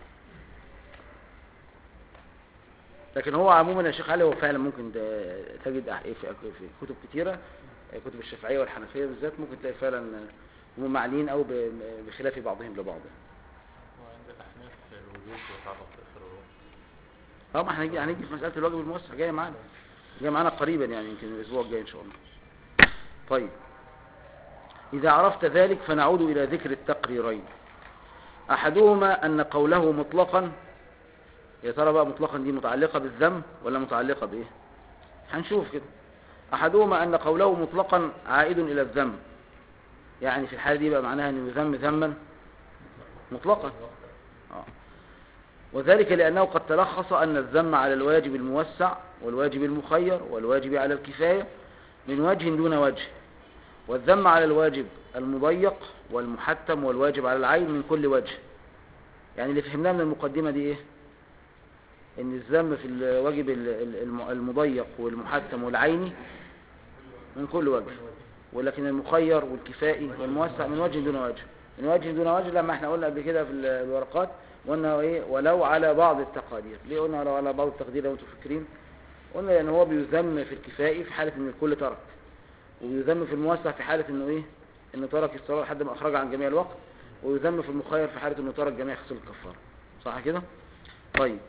لكن هو عموما يا شيخ علي هو فعلا ممكن ده- تجد أح- في في كتب كتيرة كتب الشافعية والحنفية بالذات ممكن تلاقي فعلا هم معنيين أو ب- بخلاف بعضهم لبعض وعند الاحناف الوجوب وتعرف اخر الوقت اه ما احنا هنيجي هنيجي في مسألة الواجب الموسع جاية معانا جاية معانا قريبا يعني يمكن الأسبوع الجاي إن شاء الله طيب إذا عرفت ذلك فنعود إلى ذكر التقريرين أحدهما أن قوله مطلقا يا ترى بقى مطلقا دي متعلقة بالذم ولا متعلقة بإيه هنشوف كده أحدهما أن قوله مطلقا عائد إلى الذم يعني في الحالة دي بقى معناها أنه يذم ذما مطلقا آه. وذلك لأنه قد تلخص أن الذم على الواجب الموسع والواجب المخير والواجب على الكفاية من وجه دون وجه والذم على الواجب المضيق والمحتم والواجب على العين من كل وجه يعني اللي فهمناه من المقدمة دي ايه ان الذم في الواجب ال- ال- الم- المضيق والمحتم والعيني من كل وجه ولكن المخير والكفائي والموسع من وجه دون وجه من وجه دون وجه لما احنا قلنا قبل كده في ال- الورقات قلنا ايه ولو على بعض التقادير ليه قلنا ولو على بعض التقدير لو انتم فاكرين قلنا لان هو بيذم في الكفائي في حالة ان الكل ترك ويذم في الموسع في حالة انه ايه انه ترك الصلاة لحد ما اخرج عن جميع الوقت ويذم في المخير في حالة انه ترك جميع خصال الكفارة صح كده طيب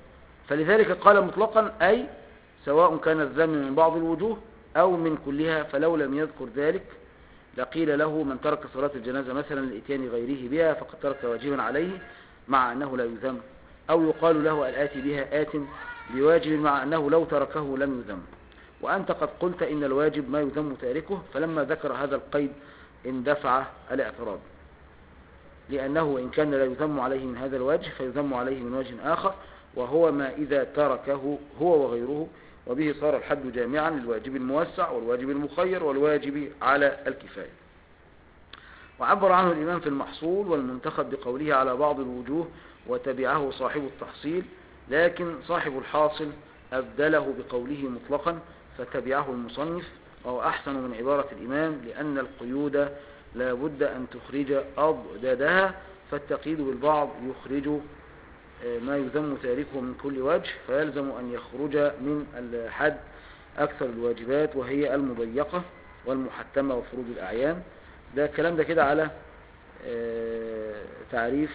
فلذلك قال مطلقا أي سواء كان الذم من بعض الوجوه أو من كلها فلو لم يذكر ذلك لقيل له من ترك صلاة الجنازة مثلا لإتيان غيره بها فقد ترك واجبا عليه مع أنه لا يذم أو يقال له الآتي بها آت بواجب مع أنه لو تركه لم يذم وأنت قد قلت إن الواجب ما يذم تاركه فلما ذكر هذا القيد اندفع الاعتراض لأنه إن كان لا يذم عليه من هذا الوجه فيذم عليه من وجه آخر وهو ما إذا تركه هو وغيره وبه صار الحد جامعا للواجب الموسع والواجب المخير والواجب على الكفاية وعبر عنه الإمام في المحصول والمنتخب بقوله على بعض الوجوه وتبعه صاحب التحصيل لكن صاحب الحاصل أبدله بقوله مطلقا فتبعه المصنف وهو أحسن من عبارة الإمام لأن القيود لا بد أن تخرج أضدادها فالتقييد بالبعض يخرج ما يذم تاركه من كل وجه فيلزم أن يخرج من الحد أكثر الواجبات وهي المضيقة والمحتمة وفروض الأعيان ده الكلام ده كده على آه، تعريف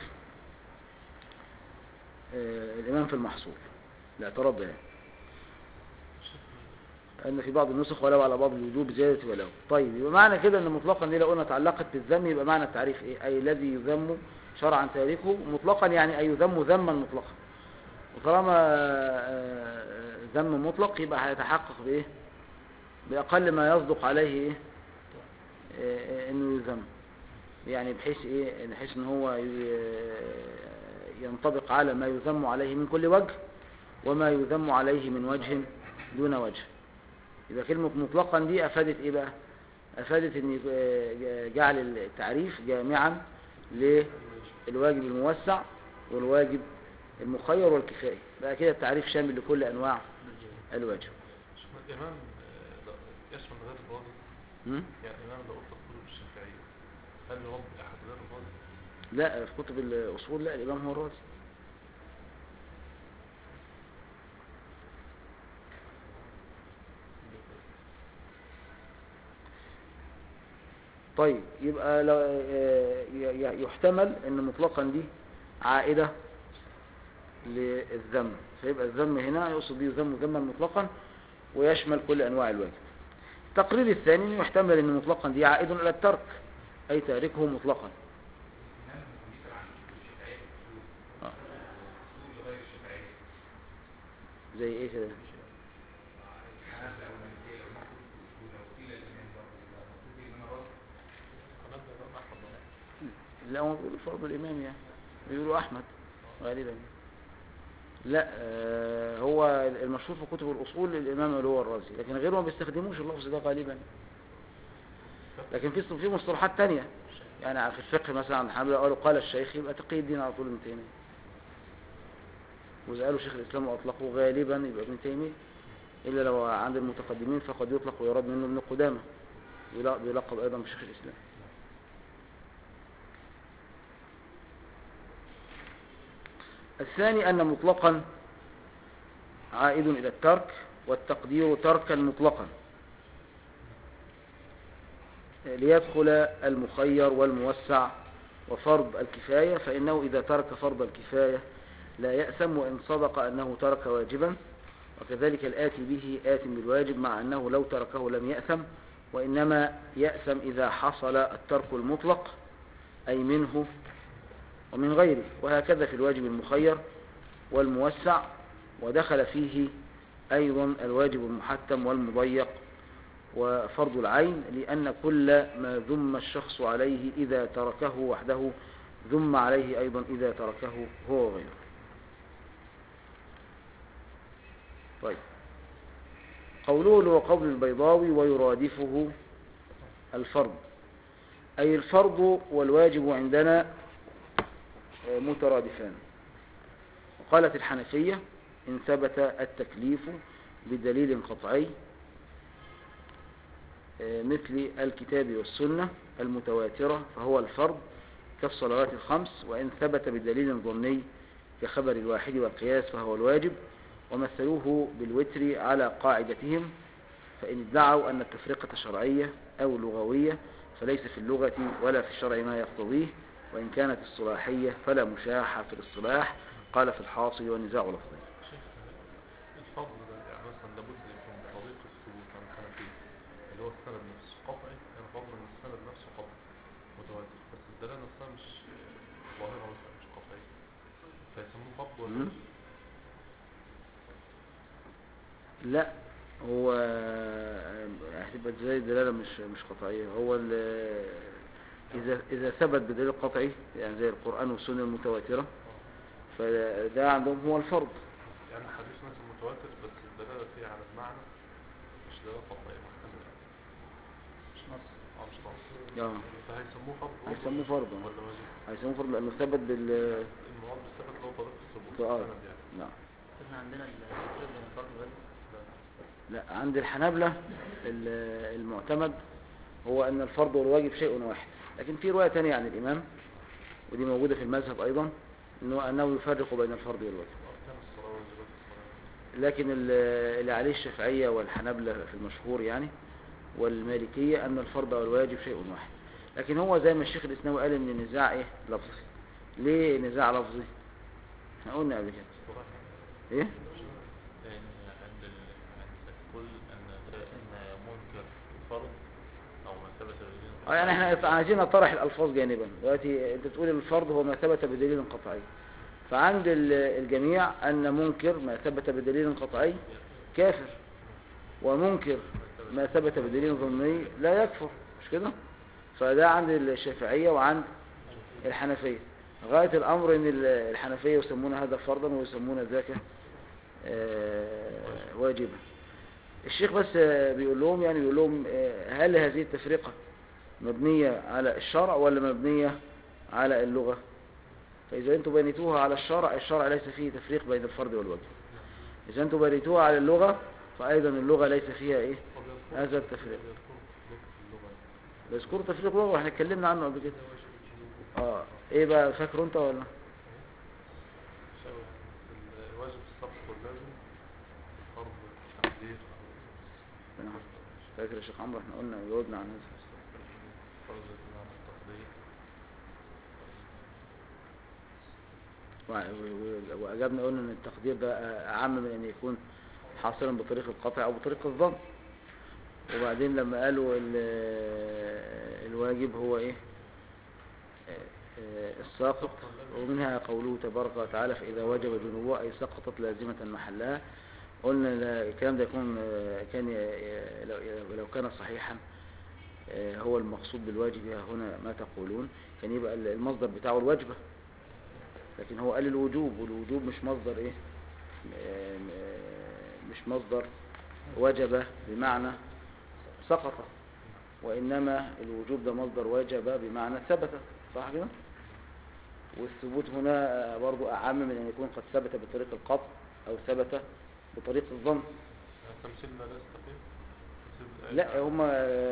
آه، الإمام في المحصول الاعتراض ده يعني. أن في بعض النسخ ولو على بعض الوجوب زيادة ولو طيب يبقى معنى كده أن مطلقا دي لو قلنا تعلقت بالذم يبقى معنى التعريف إيه أي الذي يذم شرعا تاركه مطلقا يعني أي يذم ذما مطلقا وطالما آه، ذم مطلق يبقى هيتحقق بإيه بأقل ما يصدق عليه إيه آه، إنه يذم يعني بحيث إيه بحيث إن هو ي- ينطبق على ما يذم عليه من كل وجه وما يذم عليه من وجه دون وجه يبقى كلمة مطلقا دي أفادت إيه بقى أفادت أن جعل التعريف جامعا للواجب الموسع والواجب المخير والكفائي بقى كده التعريف شامل لكل أنواع الواجب شوف الإمام آه، لو- يشمل غير الراضي م? يعني الإمام لو قلت الكتب الشافعية هل يرد أحد غير الراضي؟ لا في كتب الأصول لا الإمام هو الرازي طيب يبقى لو آه، ي- ي- يحتمل ان مطلقا دي عائدة للذم فيبقى الذم هنا يقصد به ذم ذما مطلقا ويشمل كل انواع الواجب التقرير الثاني إنه يحتمل ان مطلقا دي عائد الى الترك اي تاركه مطلقا آه. زي ايه كده هنبدأ الإمام أحمد بقى. لا هم بيقولوا فرض الإمام يعني بيقولوا أحمد غالبا لا آه، هو المشهور في كتب الأصول الإمام اللي هو الرازي لكن غيره ما بيستخدموش اللفظ ده غالبا لكن في في مصطلحات تانية يعني في الفقه مثلا عند الحنابلة قالوا قال الشيخ يبقى تقي الدين على طول ابن تيمية وإذا قالوا شيخ الإسلام وأطلقوا غالبا يبقى ابن تيمية إلا لو عند المتقدمين فقد يطلق ويراد منه ابن قدامة يلا- بيلقب أيضا بشيخ الإسلام الثاني أن مطلقا عائد إلى الترك والتقدير تركا مطلقا ليدخل المخير والموسع وفرض الكفاية فإنه إذا ترك فرض الكفاية لا يأثم وإن صدق أنه ترك واجبا وكذلك الآتي به آت بالواجب مع أنه لو تركه لم يأثم وإنما يأثم إذا حصل الترك المطلق أي منه ومن غيره وهكذا في الواجب المخير والموسع ودخل فيه أيضا الواجب المحتم والمضيق وفرض العين لأن كل ما ذم الشخص عليه إذا تركه وحده ذم عليه أيضا إذا تركه هو وغيره طيب قوله اللي هو قول البيضاوي ويرادفه الفرض أي الفرض والواجب عندنا مترادفان وقالت الحنفية إن ثبت التكليف بدليل قطعي مثل الكتاب والسنة المتواترة فهو الفرض كالصلوات الخمس وإن ثبت بدليل ظني كخبر الواحد والقياس فهو الواجب ومثلوه بالوتر على قاعدتهم فإن ادعوا أن التفرقة شرعية أو لغوية فليس في اللغة ولا في الشرع ما يقتضيه وإن كانت الصلاحية فلا مشاحة في الاصطلاح قال في الحاصل والنزاع لفظي شيخ الفضل ده يعني مثلا لابد يكون طريق الثبوت عن الحنفية اللي هو السند نفسه قطعي يعني فرض ان السند نفسه قطعي متواتر بس الدلالة نفسها مش ظاهرة مثلا مش قطعية فيسموه فضل ولا مم. واجب؟ لا هو هتبقى ازاي الدلاله مش مش قطعيه هو ال- اذا اذا ثبت بدليل قطعي يعني زي القران والسنه المتواتره فده عندهم هو الفرض يعني الحديث مثلا متواتر بس الدلالة فيه على المعنى مش دلالة قطعية محتملة مش نص اه مش نص اه فهيسموه فرض برضه هيسموه فرض ولا واجب؟ هيسموه فرض لانه ثبت بال المراد بالثبت اللي هو طريق الثبوت اه السند يعني نعم احنا عندنا الفكرة بين الفرد والواجب لا لا عند الحنابلة ال- المعتمد هو أن الفرض والواجب شيء واحد لكن في رواية تانية عن الإمام ودي موجودة في المذهب أيضا إنه أنه يفرق بين الفرض والواجب أركان الصلاة واجبات الصلاة لكن ال- اللي عليه الشافعية والحنابلة في المشهور يعني والمالكية أن الفرض والواجب شيء واحد لكن هو زي ما الشيخ الإسناوي قال إن النزاع إيه لفظي ليه نزاع لفظي احنا قلنا قبل كده الصلاة إيه لأن عند ال... عند الكل أن ده أن منكر الفرض أو ما ثبت بدليل اه يعني احنا عايزين نطرح الالفاظ جانبا دلوقتي انت تقول الفرض هو ما ثبت بدليل قطعي فعند ال- الجميع ان منكر ما ثبت بدليل قطعي كافر ومنكر ما ثبت بدليل ظني لا يكفر مش كده فده عند الشافعية وعند الحنفية غاية الامر ان ال- الحنفية يسمون هذا فرضا ويسمون ذاك آه، واجبا الشيخ بس آه، بيقول لهم يعني بيقول لهم آه، هل هذه التفرقة مبنية على الشرع ولا مبنية على اللغة فإذا أنتم بنيتوها على الشرع الشرع ليس فيه تفريق بين الفرد والواجب إذا أنتم بنيتوها على اللغة فأيضا اللغة ليس فيها إيه وبيذكر- هذا التفريق بيذكر اللغة بيذكروا تفريق لغة واحنا اتكلمنا عنه قبل كده اه ايه بقى فاكره انت ولا الواجب السبق واللازم فرض التقدير نعم. فاكر يا شيخ عمرو احنا قلنا جاوبنا عن هذا فرض بمعنى التقدير وع- و- و- وأجابنا قلنا ان التقدير ده أعم من ان يكون حاصلا بطريق القطع او بطريق الظن وبعدين لما قالوا ال- الواجب هو ايه آه، آه، الساقط ومنها قوله تبارك وتعالى فإذا وجب جنوبها أي سقطت لازمة محلها قلنا لا- الكلام ده يكون آه، كان ي- ي- لو- لو كان صحيحا آه، هو المقصود بالواجب ها هنا ما تقولون كان يبقى المصدر بتاعه الواجبة لكن هو قال الوجوب والوجوب مش مصدر ايه آه، آه، مش مصدر وجب بمعنى سقط وإنما الوجوب ده مصدر وجب بمعنى ثبت صح كده والثبوت هنا برضو أعم من أن يكون قد ثبت بطريق القطع أو ثبت بطريق الظن يعني تمثيلنا لا يستقيم تمثيل الآية لا هم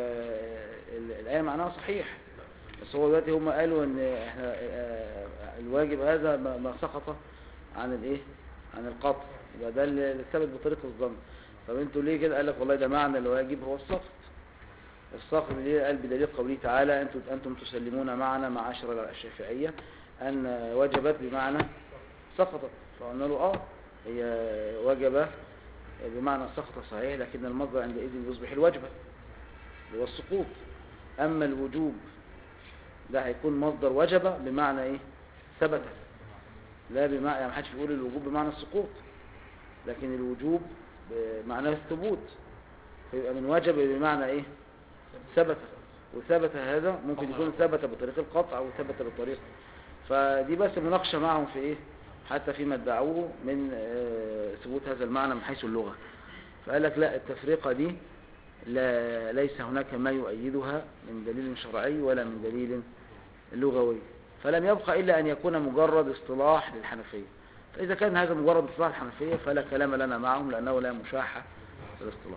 الآية معناها صحيح بس هو دلوقتي هم قالوا ان احنا آه، الواجب هذا ما ما سقط عن الايه عن القطع يبقى ده اللي ثبت بطريق الظن طب انتوا ليه كده قال لك والله ده معنى الواجب هو السقط السقط ليه قال بدليل قوله تعالى انتم انتم تسلمون معنا معاشر الشافعيه ان وجبت بمعنى سقطت فقلنا له اه هي وجب بمعنى سقط صحيح لكن المصدر عندئذ يصبح الوجبه اللي هو السقوط اما الوجوب ده هيكون مصدر وجب بمعنى ايه ثبت لا بمعنى يعني محدش بيقول الوجوب بمعنى السقوط لكن الوجوب بمعنى الثبوت فيبقى من وجب بمعنى ايه ثبت وثبت هذا ممكن يكون ثبت بطريق القطع او ثبت بطريق فدي بس مناقشه معهم في ايه حتى فيما ادعوه من آه، ثبوت هذا المعنى من حيث اللغه فقال لك لا التفرقه دي لا ليس هناك ما يؤيدها من دليل شرعي ولا من دليل لغوي فلم يبقى إلا أن يكون مجرد اصطلاح للحنفية فإذا كان هذا مجرد اصطلاح الحنفية فلا كلام لنا معهم لأنه لا مشاحة في الاصطلاح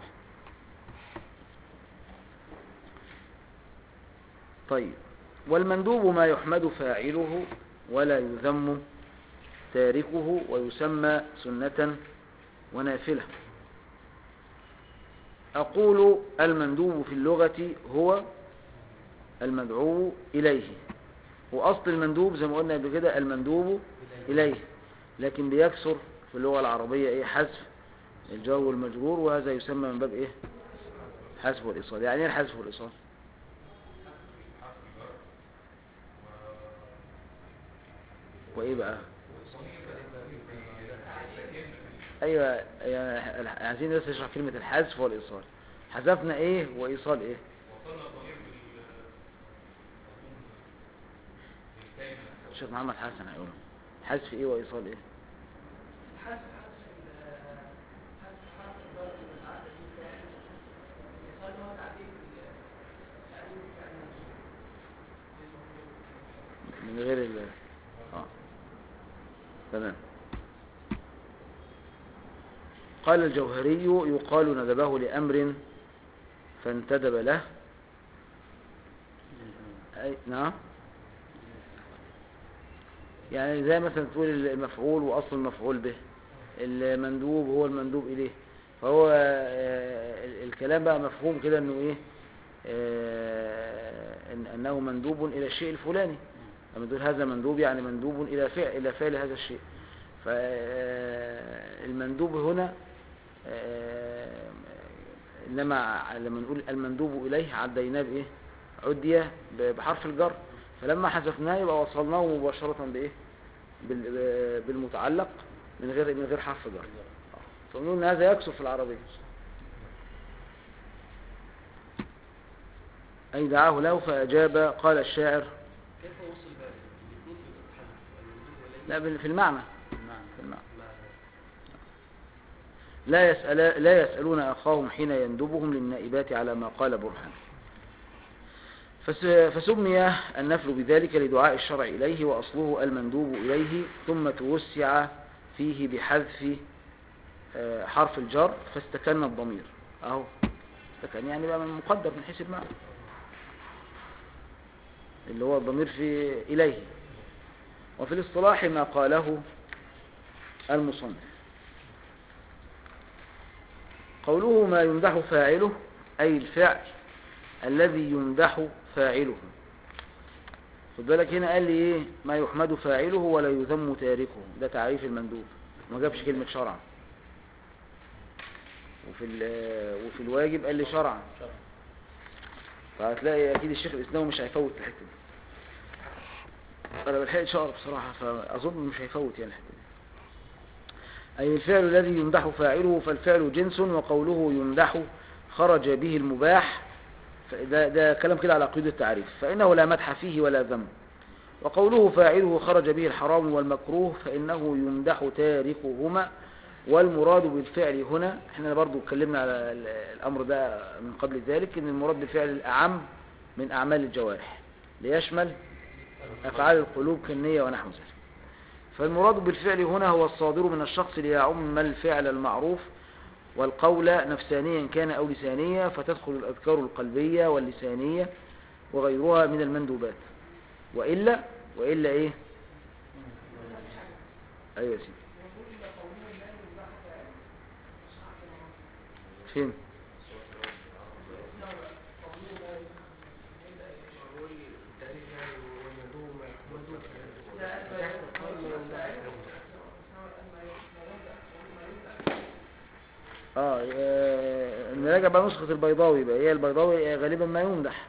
طيب والمندوب ما يحمد فاعله ولا يذم تاركه ويسمى سنة ونافلة أقول المندوب في اللغة هو المدعو إليه وأصل المندوب زي ما قلنا قبل كده المندوب إليه لكن بيكسر في اللغة العربية إيه حذف الجار والمجرور وهذا يسمى من باب ايه حذف والايصال يعني ايه الحذف والايصال وايه بقى ايوه يعني عايزين بس نشرح كلمه الحذف والايصال حذفنا ايه وايصال ايه الشيخ محمد حسن هيقول حذف ايه وايصال ايه من غير ال اه تمام قال الجوهري يقال ندبه لأمر فانتدب له أي نعم يعني زي مثلا تقول المفعول وأصل المفعول به المندوب هو المندوب إليه فهو آه، ال- الكلام بقى مفهوم كده انه ايه آه، إن انه مندوب الى الشيء الفلاني لما تقول هذا مندوب يعني مندوب الى فعل الى فعل هذا الشيء فالمندوب هنا آه، انما لما نقول المندوب اليه عديناه بايه عدي ب- بحرف الجر فلما حذفناه يبقى وصلناه مباشرة بايه بال- بالمتعلق من غير من غير حرف جر فنقول ان هذا يكسر في العربية أي دعاه له فأجاب قال الشاعر كيف وصل بقى الاثنين في التحدث المندوب ولا لا بال- في المعنى نعم في المعنى معنى لا, يسأل لا يسألون أخاهم حين يندبهم للنائبات على ما قال برهان فس- فسمي النفل بذلك لدعاء الشرع إليه وأصله المندوب إليه ثم توسع فيه بحذف آه، حرف الجر فاستكن الضمير أهو استكن يعني بقى من مقدر من حيث المعنى اللي هو الضمير في إليه وفي الاصطلاح ما قاله المصنف قوله ما يمدح فاعله أي الفعل الذي يمدح فاعله خد بالك هنا قال لي ايه ما يحمد فاعله ولا يذم تاركه ده تعريف المندوب ما جابش كلمة شرعا وفي ال- وفي الواجب قال لي شرعا شرع فهتلاقي اكيد الشيخ الاسلامي مش هيفوت الحته دي انا بلحقت شعر بصراحه فاظن مش هيفوت يعني الحته دي اي الفعل الذي يمدح فاعله فالفعل جنس وقوله يمدح خرج به المباح ده, ده كلام كده على قيود التعريف فانه لا مدح فيه ولا ذم وقوله فاعله خرج به الحرام والمكروه فانه يمدح تاركهما والمراد بالفعل هنا احنا برضو اتكلمنا على ال- الامر ده من قبل ذلك ان المراد بالفعل الاعم من اعمال الجوارح ليشمل افعال القلوب كالنية ونحو ذلك فالمراد بالفعل هنا هو الصادر من الشخص ليعم الفعل المعروف والقول نفسانيا كان او لسانيا فتدخل الاذكار القلبية واللسانية وغيرها من المندوبات والا والا ايه ايوه يا سيدي فين بقول التاريخ يعني والمندوب مندوب تحت القول ما يمدح اه آه، نراجع بقى نسخة البيضاوي بقى هي البيضاوي آه، غالبا ما يمدح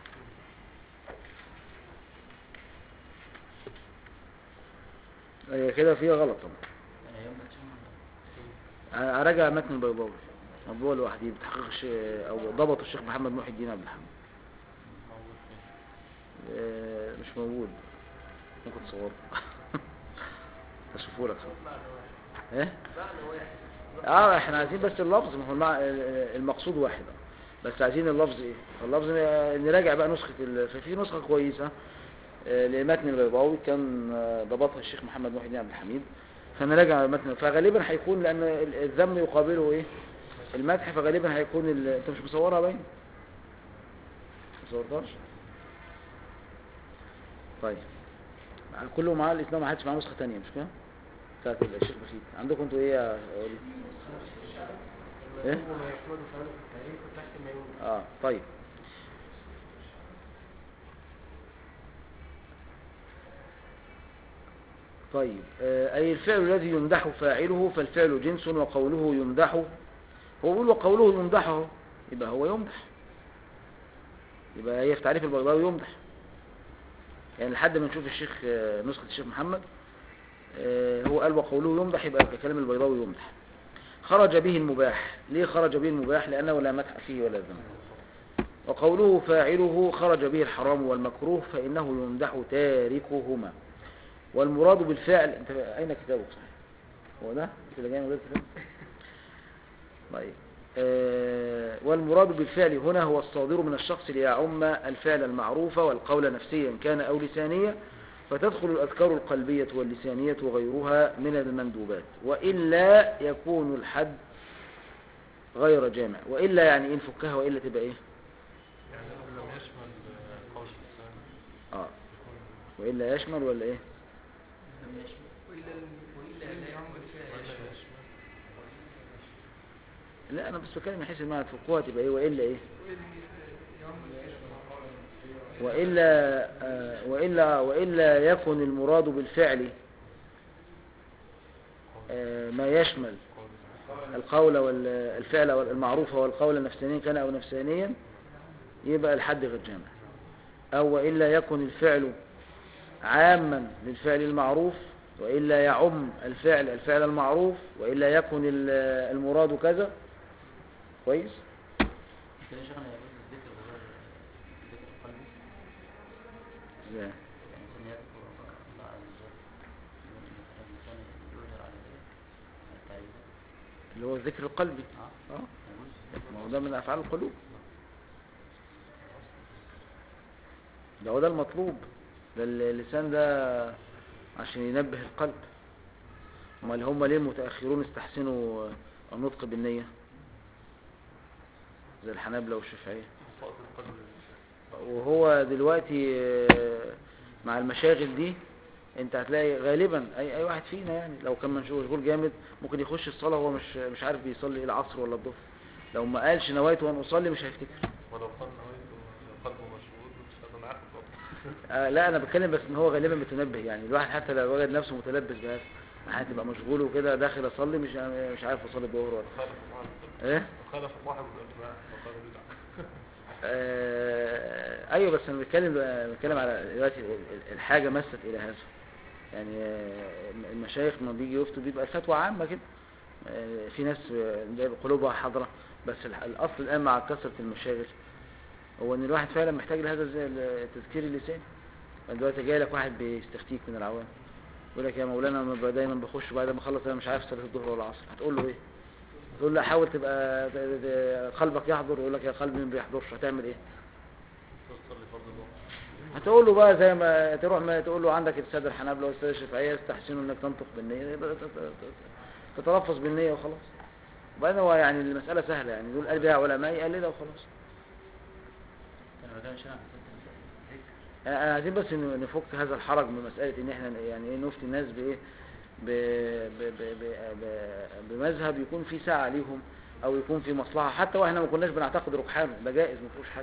هي كده فيها غلط طبعا آه، اراجع متن البيضاوي موضوع لوحدي بتحقيق الشيخ او ضبط الشيخ محمد محي الدين عبد الحميد موجود فين آه، مش موجود ممكن تصوره هشوفه لك ايه معنى واحد اه احنا عايزين بس اللفظ ما هو المع... المقصود واحد آه. بس عايزين اللفظ ايه اللفظ آه، نراجع بقى نسخة ال... ففي نسخة كويسة آه، لمتن البيضاوي كان آه، ضبطها الشيخ محمد محي الدين عبد الحميد فنراجع متن فغالبا هيكون لان ال- الذم يقابله ايه المدح فغالبا هيكون ال... انت مش مصورها باين ما صورتهاش طيب كله معاه الاسلام ما حدش معاه نسخة تانية مش كده بتاعت الشيخ بخيت عندكم انتوا ايه يا وليد ايه المندوب ما يحمد فعله في التاريخ وتحت ما يمدح اه طيب طيب آه، أي الفعل الذي يمدح فاعله فالفعل جنس وقوله يمدح هو بيقول وقوله يمدحه يبقى هو يمدح يبقى هي في تعريف البيضاوي يمدح يعني لحد ما نشوف الشيخ آه، نسخة الشيخ محمد آه، هو قال وقوله يمدح يبقى كلام البيضاوي يمدح خرج به المباح ليه خرج به المباح لأنه لا مدح فيه ولا ذنب وقوله فاعله خرج به الحرام والمكروه فإنه يمدح تاركهما والمراد بالفعل انت اين كتابك صحيح هو ده كده جاي من غير كتاب طيب آه، والمراد بالفعل هنا هو الصادر من الشخص ليعم الفعل المعروف والقول نفسيا كان أو لسانيا فتدخل الأذكار القلبية واللسانية وغيرها من المندوبات وإلا يكون الحد غير جامع وإلا يعني إيه نفكها وإلا تبقى إيه يعني لم يشمل آه، قول اللسان آه وإلا يشمل ولا إيه لم يشمل وإلا وإلا لا يعمل فيها ولا يشمل يشمل لا أنا بس بتكلم من حيث المعنى تفكوها تبقى إيه وإلا إيه وإلا آه، وإلا وإلا يكن المراد بالفعل آه، ما يشمل قول اللسان القول والفعل المعروف والقول نفسانيا كان أو نفسانيا يبقى الحد غير جامع أو وإلا يكن الفعل عاما للفعل المعروف وإلا يعم الفعل الفعل المعروف وإلا يكن ال- المراد كذا كويس كده شيخنا يجوز الذكر غير الذكر القلبي ازاي يعني الإنسان يذكر الله عز وجل الإنسان يظهر على ذلك على التعريف ده. اللي هو الذكر القلبي اه اه يجوز ما هو ده من أفعال القلوب ده هو ده المطلوب ده اللسان ده عشان ينبه القلب امال هم ليه المتأخرون استحسنوا النطق بالنية زي الحنابلة والشافعية مصائب القلب وهو دلوقتي آه، مع المشاغل دي انت هتلاقي غالبا اي اي واحد فينا يعني لو كان مشغول مشغول جامد ممكن يخش الصلاة وهو مش مش عارف بيصلي العصر ولا الظهر لو ما قالش نويت وانا اصلي مش هيفتكر ولو قال نويت قلبه مشغول مش هذا معاك برضه آه لا انا بتكلم بس ان هو غالبا متنبه يعني الواحد حتى لو وجد نفسه متلبس بهذا هتبقى مشغول وكده داخل اصلي مش مش عارف اصلي الظهر ولا خالف صاحب ايه خالف صاحب الإجماع وقال بدعة آه ايوه بس انا بتكلم بتكلم على دلوقتي ال- ال- الحاجه مست الى هذا يعني آه، المشايخ لما بيجي يفتوا بيبقى الفتوى عامه كده آه، في ناس آه، بيبقى قلوبها حاضره بس الح- الاصل الان مع كثره المشاغل هو ان الواحد فعلا محتاج لهذا زي التذكير اللساني يعني دلوقتي جاي لك واحد بيستفتيك من العوام يقول لك يا مولانا انا ببقى دايما بخش بعد ما اخلص انا مش عارف صلاه الظهر ولا العصر هتقول له ايه تقول له حاول تبقى ت- ت- قلبك يحضر يقول لك يا قلبي ما بيحضرش هتعمل ايه تصلي فرض الوقت هتقول له بقى زي ما تروح ما تقول له عندك الساده الحنابلة والساده الشافعيه يستحسنوا انك تنطق بالنيه يبقى ت- ت- ت- تتلفظ بالنيه وخلاص وبعدين هو يعني المساله سهله يعني دول قال بها علماء قال وخلاص كان مكان شيخنا حسنت الذكر يعني عايزين بس ن- نفك هذا الحرج من مساله ان احنا يعني ايه نفتي الناس بايه ب- ب- ب- ب- ب- بمذهب يكون في ساعه ليهم او يكون في مصلحه حتى واحنا ما كناش بنعتقد ركحانه ده جائز ما فيهوش حاجه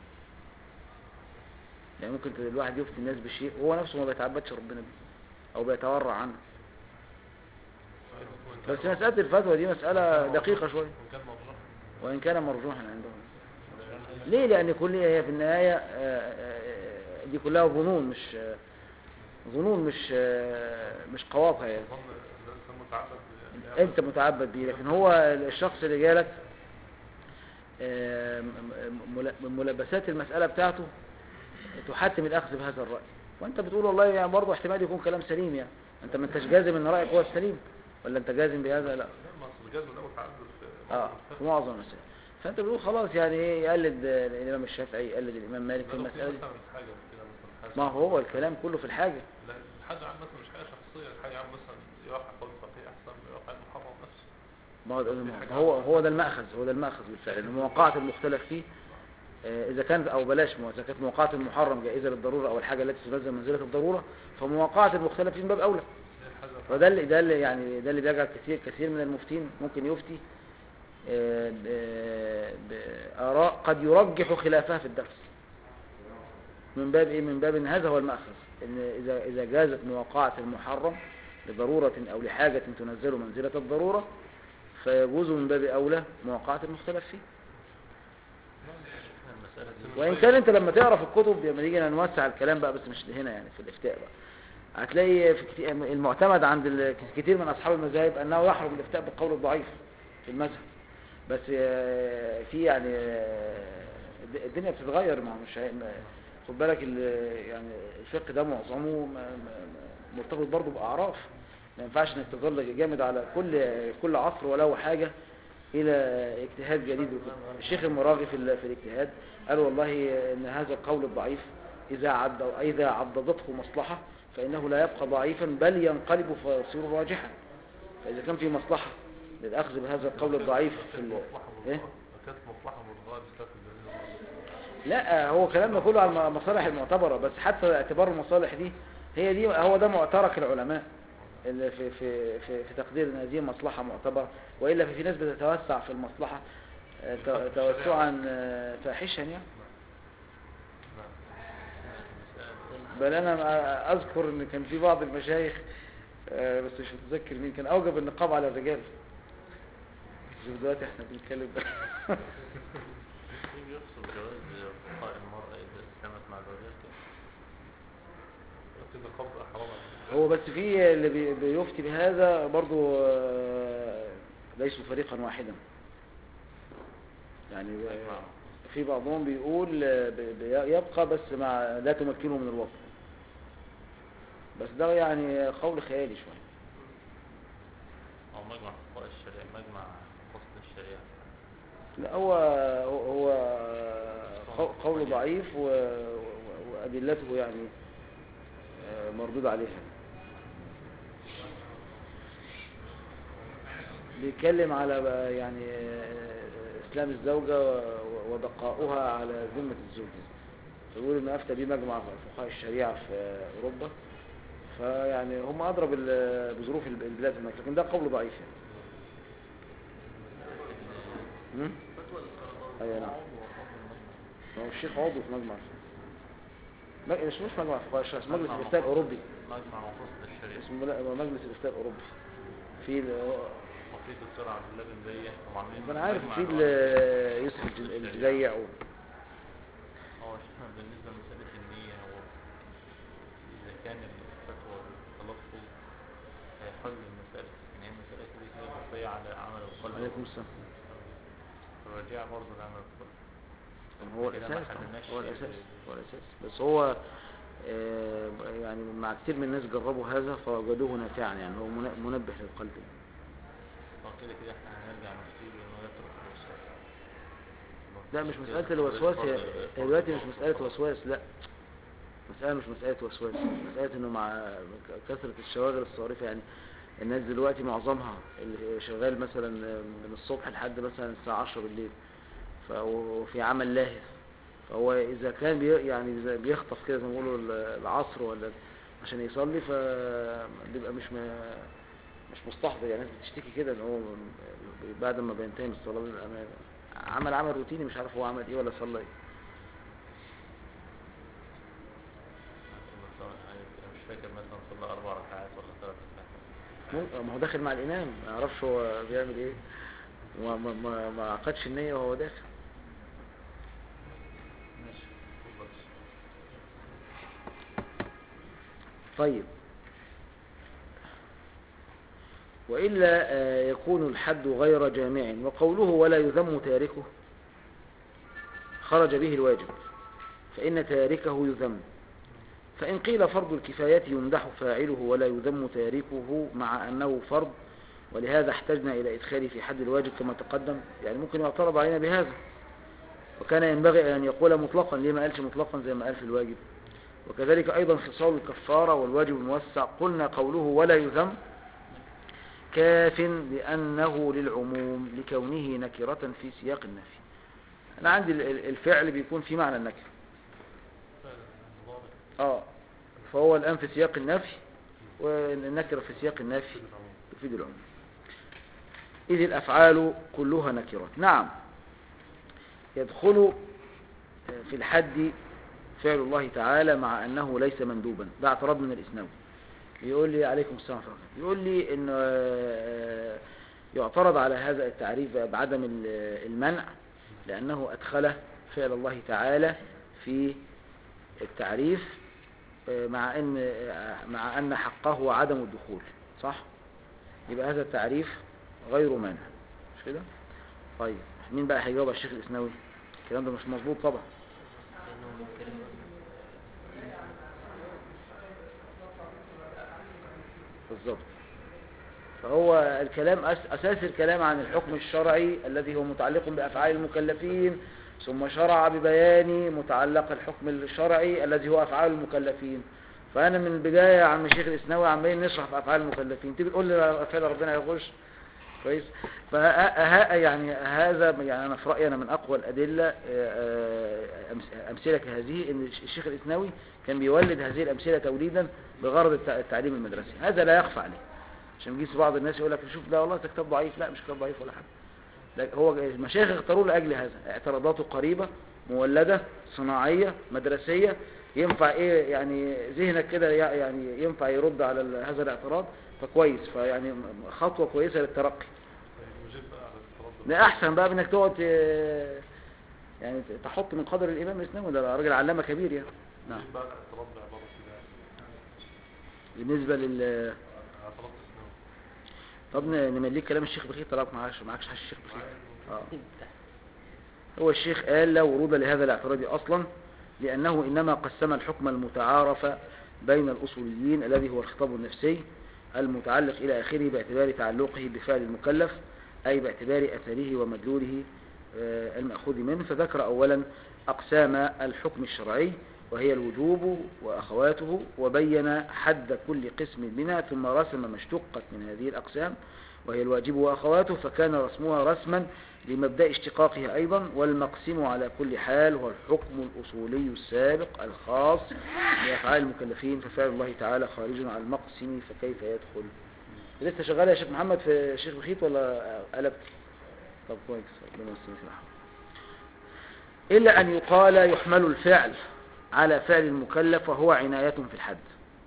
يعني ممكن الواحد يفتي الناس بشيء وهو نفسه ما بيتعبدش ربنا بيه او بيتورع عنه بس مسألة الفتوى دي مسألة دقيقة شوية إن كان مرجح وإن كان مرجوحا عندهم ليه لأن كل هي في النهاية آه، آه، دي كلها ظنون مش آه، ظنون مش آه، مش قواقع يعني ظن الإنسان متعبد بأن انت متعبد بيه لكن هو الشخص اللي جالك آه، م- م- مل- من ملبسات المسألة بتاعته تحتم الأخذ بهذا الرأي وانت بتقول والله يعني برضه احتمال يكون كلام سليم يعني انت ما انتش جازم ان رأيك هو السليم ولا انت جازم بهذا لا لا ما أصل الجزم ده متعدد في اه في معظم المسائل فانت بتقول خلاص يعني ايه يقلد آه، الامام الشافعي يقلد الامام مالك في لو في المسألة دي مثلا حاجة كده مثلا حاجة ما هو الكلام كله في الحاجة لا حاجة عام مثلا مش حاجة شخصية حاجة عام مثلا يوقع قول فقيه أحسن من يوقع المحرم نفسه ما هو- هو هو ده المأخذ هو ده المأخذ بالفعل ان مواقعة المختلف فيه آه، إذا كانت أو بلاش ما هو إذا كانت مواقعة المحرم جائزة للضرورة أو الحاجة التي تنزل منزلة الضرورة فمواقعة المختلف فيه من باب أولى هي حاجة وده اللي ده اللي يعني ده اللي بيجعل كثير كثير من المفتين ممكن يفتي آه، ب- بآراء قد يرجح خلافها في الدرس من باب ايه من باب ان هذا هو المأخذ ان اذا اذا جازت مواقعة المحرم لضرورة او لحاجة تنزل منزلة الضرورة فيجوز من باب أولى مواقعة المختلف فيه شفنا المسألة دي وإن كان أنت لما تقرأ في الكتب لما نيجي نوسع الكلام بقى بس مش هنا يعني في الإفتاء بقى هتلاقي في كتير المعتمد عند ال- كتير من أصحاب المذاهب أنه يحرم الإفتاء بالقول الضعيف في المذهب بس آه، في يعني آه، الد- الدنيا بتتغير ما هو مش هي- ما- خد بالك ال- يعني الفقه ده معظمه م- م- مرتبط برضه بأعراف ما ينفعش انك تظل جامد على كل كل عصر ولو حاجة الى اجتهاد جديد وكده. الشيخ المراغي في ال- في الاجتهاد قال والله ان هذا القول الضعيف اذا عد اذا عضدته مصلحة فانه لا يبقى ضعيفا بل ينقلب فيصير راجحا فاذا كان في مصلحة للاخذ بهذا القول الضعيف في ال... إيه؟ كانت مصلحة متغير استاذ الدليل لا هو كلامنا كله على المصالح المعتبرة بس حتى اعتبار المصالح دي هي دي هو ده معترك العلماء اللي في في في, في تقدير ان هذه مصلحة معتبرة والا في, في ناس بتتوسع في المصلحة آه، ت- توسعا آه، فاحشا يعني بل انا ما- اذكر ان كان في بعض المشايخ آه، بس مش متذكر مين كان اوجب النقاب على الرجال شوف دلوقتي احنا بنتكلم في بيقصد جواز بقاء المرأة إذا اسلمت مع الرجال كده لكن القبض حرام هو بس في اللي بي- بيفتي بهذا برضو آه، ليسوا فريقا واحدا يعني آه، في بعضهم بيقول آه، بي- بي- يبقى بس مع لا تمكنه من الوضع بس ده يعني قول خيالي شوية أو مجمع فقهاء الشريعة مجمع فصل الشريعة لا هو هو قو- قول ضعيف و- و- وأدلته يعني آه، مردود عليها بيتكلم على بقى يعني آه، إسلام الزوجة و- وبقاؤها على ذمة الزوج فيقول إنه أفتى به مجمع فقهاء الشريعة في أوروبا فيعني هم أضرب ال- بظروف البلاد هناك لكن ده قول ضعيف يعني هم؟ فتوى القرضاء أيوة نعم ما هو الشيخ عضو في مجمع مج- مش مش مجمع فقهاء الشرع اسمه مجلس الإفتاء الأوروبي مجمع وفصل الشريعة اسمه لا- مجلس الإفتاء الأوروبي في ال- وفي الدكتور عبد الله بن بيه وعاملين ما أنا عارف مجمع في الوقت. ال- يوسف الج- الجزيع و... هو شفنا بالنسبة لمسألة النية هو إذا كان الفتوى والتلفظ هيحل المسألة يعني هي المسألة كده كده مبنية على عمل القلب عليكم السلام الرجاع برضه لعمل القلب هو كده ما الأساس حلناش هو ال- الأساس هو الأساس بس هو آه، يعني مع كتير من الناس جربوا هذا فوجدوه نافعا يعني هو من- منبه للقلب هو كده كده احنا هنرجع نفتي انه يترك الوسواس لا مش مسألة الوسواس هي هي دلوقتي مش مسألة وسواس لا مسألة مش مسألة وسواس مسألة انه مع كثرة الشواغل الصارفة يعني الناس دلوقتي معظمها اللي شغال مثلا من الصبح لحد مثلا الساعة 10 بالليل ف- وفي عمل لاهث فهو إذا كان بي يعني إذا بيخطف كده زي ما بيقولوا ال- العصر ولا عشان يصلي فبيبقى مش م- مش مستحضر يعني الناس بتشتكي كده ان هو بعد ما بينتهي من الصلاة بيبقى ما- عمل عمل روتيني مش عارف هو عمل ايه ولا صلى ايه مش فاكر مثلا صلى اربع ركعات ولا ثلاث ركعات مو- ما هو داخل مع الامام ما يعرفش هو بيعمل ايه وما ما ما عقدش النية وهو داخل ماشي اتفضل. طيب وإلا آه، يكون الحد غير جامع وقوله ولا يذم تاركه خرج به الواجب فإن تاركه يذم فإن قيل فرض الكفاية يمدح فاعله ولا يذم تاركه مع أنه فرض ولهذا احتجنا إلى إدخاله في حد الواجب كما تقدم يعني ممكن يعترض علينا بهذا وكان ينبغي أن يقول مطلقا ليه ما قالش مطلقا زي ما قال في الواجب وكذلك أيضا خصال الكفارة والواجب الموسع قلنا قوله ولا يذم كاف لأنه للعموم لكونه نكرة في سياق النفي أنا عندي ال- ال- الفعل بيكون في معنى النكرة آه فهو الآن في سياق النفي والنكرة في سياق النفي تفيد العموم إذ الأفعال كلها نكرات نعم يدخل في الحد فعل الله تعالى مع أنه ليس مندوبا ده اعتراض من الإسناوي يقول لي عليكم السلام ورحمة الله يقول لي إن آه، يعترض على هذا التعريف بعدم ال- المنع لأنه أدخل فعل الله تعالى في التعريف آه، مع أن آه، مع أن حقه عدم الدخول صح يبقى هذا التعريف غير مانع مش كده طيب مين بقى هيجاوب على الشيخ الإسناوي الكلام ده مش مظبوط طبعا لأنه من كلمة بالظبط فهو الكلام أس- أساس الكلام عن الحكم الشرعي الذي هو متعلق بأفعال المكلفين ثم شرع ببيان متعلق الحكم الشرعي الذي هو أفعال المكلفين فأنا من البداية يا عم الشيخ الإسناوي عمالين نشرح في أفعال المكلفين تيجي تقول لي أفعال ربنا يخش كويس فها يعني هذا يعني أنا في رأيي أنا من أقوى الأدلة آه، آه، أمس- أمثلة كهذه إن الشيخ الإسناوي كان بيولد هذه الأمثلة توليدا بغرض التع- التعليم المدرسي هذا لا يخفى عليه عشان يجيس بعض الناس يقول لك شوف ده والله ده كتاب ضعيف لا مش كتاب ضعيف ولا حاجه لا هو المشايخ اختاروه لاجل هذا اعتراضاته قريبه مولده صناعيه مدرسيه ينفع ايه يعني ذهنك كده يع- يعني ينفع يرد على ال- هذا الاعتراض فكويس فيعني خطوه كويسه للترقي طيب وجيب بقى على التردد ده احسن بقى من انك تقعد ت- يعني تحط من قدر الامام الاسلامي ده راجل علامه كبير يعني نعم وجيب بقى على الاعتراض بعبارة كده بالنسبه لل اعتراض اسنان طب ن- نمليك كلام الشيخ بخيت طلعك معاكش معاكش حاجه الشيخ بخيت اه هو الشيخ قال لا ورود لهذا الاعتراض أصلا لأنه إنما قسم الحكم المتعارف بين الأصوليين الذي هو الخطاب النفسي المتعلق إلى آخره باعتبار تعلقه بفعل المكلف أي باعتبار أثره ومدلوله آه، المأخوذ منه فذكر أولا أقسام الحكم الشرعي وهي الوجوب وأخواته وبين حد كل قسم منها ثم رسم ما اشتقت من هذه الأقسام وهي الواجب وأخواته فكان رسمها رسما لمبدأ اشتقاقها أيضا والمقسم على كل حال هو الحكم الأصولي السابق الخاص بأفعال المكلفين ففعل الله تعالى خارج عن المقسم فكيف يدخل لسه شغال يا شيخ محمد في شيخ بخيت ولا قلبت طب كويس ربنا يسلمك يا محمد. إلا أن يقال يحمل الفعل على فعل المكلف وهو عناية في الحد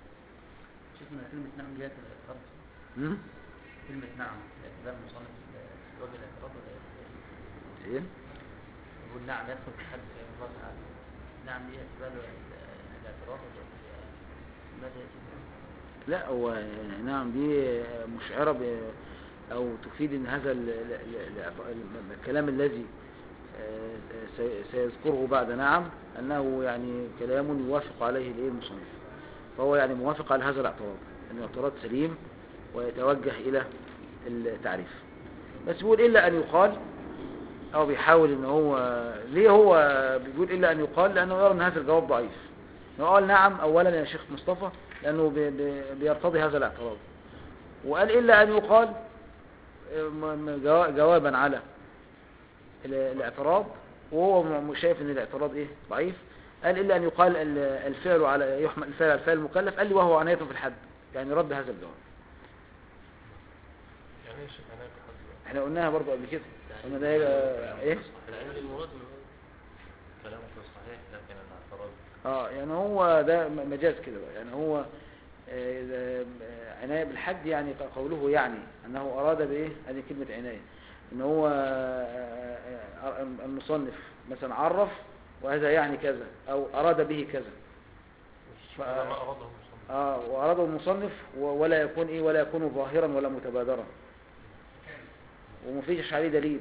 شفنا كلمة نعم جاءت الاعتراض م? كلمة نعم اعتبار مصنف ال- وجه الاعتراض ولا إيه؟ يقول نعم يدخل في حد فعل الله تعالى نعم دي اعتبار ال- الاعتراض ولا ماذا يجب لا هو نعم دي مشعرة ب أو تفيد أن هذا ال- ال- ال- ال- الكلام الذي آه، سي- سيذكره بعد نعم أنه يعني كلام يوافق عليه الإيه المصنف فهو يعني موافق على هذا الاعتراض أن الاعتراض سليم ويتوجه إلى التعريف بس بيقول إلا أن يقال أو بيحاول أن هو ليه هو بيقول إلا أن يقال لأنه يرى أن هذا الجواب ضعيف هو قال نعم أولا يا شيخ مصطفى لأنه بي- بي- بيرتضي هذا الاعتراض وقال إلا أن يقال م- م- جوا- جوابا على ال- الاعتراض وهو م- شايف ان الاعتراض ايه ضعيف قال إلا أن يقال ال- الفعل على يحمل الفعل على الفعل المكلف قال لي وهو عناية في الحد يعني رد هذا الجواب يعني ايش عناية في الحد بقى؟ احنا قلناها برضو قبل كده قلنا ده يبقى ايه لأن المراد من كلامك صحيح لكن الاعتراض اه يعني هو ده م- مجاز كده بقى يعني هو آه، إذا، آه، عناية بالحد يعني قوله يعني أنه أراد بإيه هذه كلمة عناية إن هو آه، آه، آه، المصنف مثلا عرف وهذا يعني كذا أو أراد به كذا ف- هذا ما أراده المصنف آه وأراده المصنف و- ولا يكون إيه ولا يكون ظاهرا ولا متبادرا ومفيش عليه دليل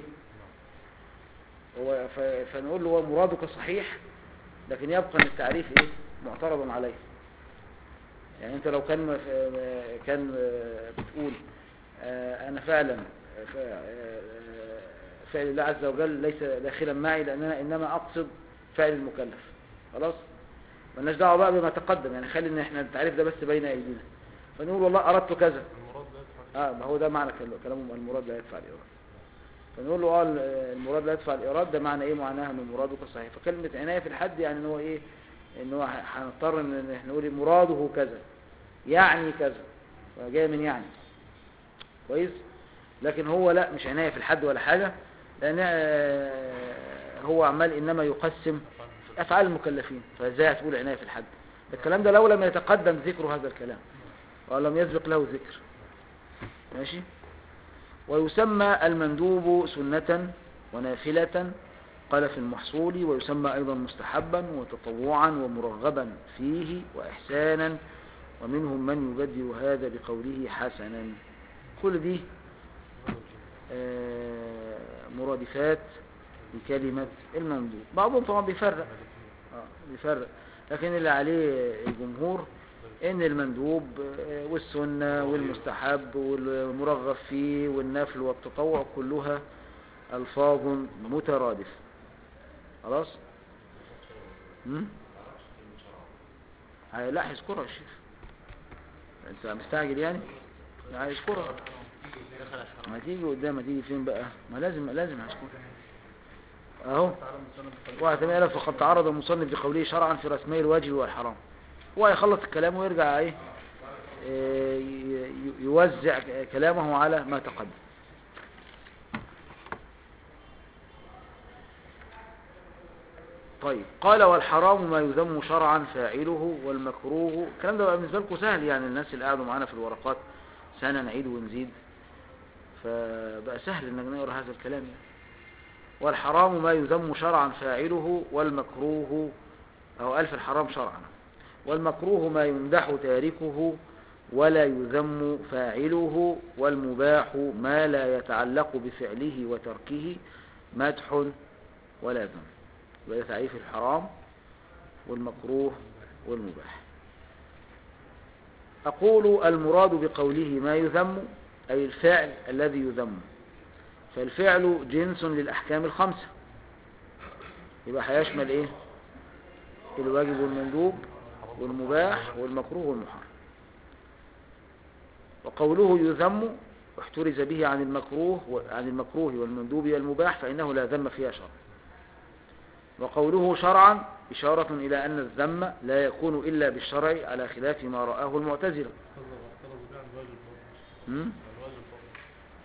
هو ف- فنقول له هو مرادك صحيح لكن يبقى ان التعريف ايه معترض عليه يعني انت لو كان م- كان آه، بتقول آه، انا فعلا ف- آه، فعل الله عز وجل ليس داخلا معي لان انا انما اقصد فعل المكلف خلاص مالناش دعوه بقى بما تقدم يعني خلي ان احنا التعريف ده بس بين ايدينا فنقول والله اردت كذا المراد لا يدفع اه ما هو ده معنى كل- كلامهم المراد لا يدفع الإيراد فنقول له اه ال- المراد لا يدفع الإيراد ده معنى ايه معناها ان مرادك صحيح فكلمة عناية في الحد يعني ان هو ايه ان هو ه- هنضطر ان إن احنا نقول مراده كذا يعني كذا فجاي من يعني كويس لكن هو لا مش عناية في الحد ولا حاجة لان آه، هو عمال انما يقسم افعال المكلفين فازاي هتقول عناية في الحد الكلام ده لو لم يتقدم ذكر هذا الكلام ولم يسبق له ذكر ماشي ويسمى المندوب سنة ونافلة قال في المحصول ويسمى أيضا مستحبا وتطوعا ومرغبا فيه وإحسانا ومنهم من يبدل هذا بقوله حسنا كل دي آه، مرادفات لكلمة المندوب بعضهم طبعا بيفرق آه، بيفرق لكن اللي عليه الجمهور ان المندوب آه، والسنة والمستحب والمرغب فيه والنفل والتطوع كلها الفاظ مترادفة خلاص هم؟ هي- لا هيذكرها يا شيخ انت مستعجل يعني لا هيذكرها دخل الحرام ما تيجي قدام هتيجي فين بقى ما لازم لازم هيذكرها اهو واعتمد فقد تعرض المصنف بقوله شرعا في رسمي الواجب والحرام هو هيخلص الكلام ويرجع ايه إيه، ي- ي- يوزع كلامه على ما تقدم طيب قال والحرام ما يذم شرعا فاعله والمكروه الكلام ده بقى بالنسبه لكم سهل يعني الناس اللي قاعدوا معانا في الورقات سنه نعيد ونزيد فبقى سهل انك نقرا هذا الكلام يعني. والحرام ما يذم شرعا فاعله والمكروه أو ألف الحرام شرعا والمكروه ما يمدح تاركه ولا يذم فاعله والمباح ما لا يتعلق بفعله وتركه مدح ولا ذم وهذا تعريف الحرام والمكروه والمباح أقول المراد بقوله ما يذم أي الفعل الذي يذم فالفعل جنس للأحكام الخمسة يبقى هيشمل إيه الواجب والمندوب والمباح والمكروه والمحرم وقوله يذم احترز به عن المكروه عن المكروه والمندوب والمباح فإنه لا ذم فيها شرع وقوله شرعا إشارة إلى أن الذم لا يكون إلا بالشرع على خلاف ما رآه المعتزلة احترز بيه عن الواجب برضه. م? عن الواجب برضه.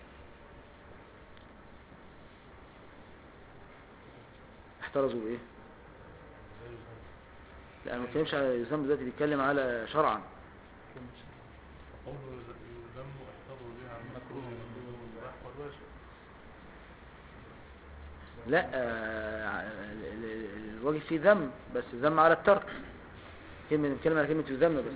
احترزوا بإيه لا يذم. لا ما بتكلمش على الذم دلوقتي بيتكلم على شرعا قوله يذم احترز به عن المكروه والمباح والواجب لا آه، ال- ال- الواجب فيه ذم بس ذم على الترك كلمة بنتكلم على كلمة يذم بس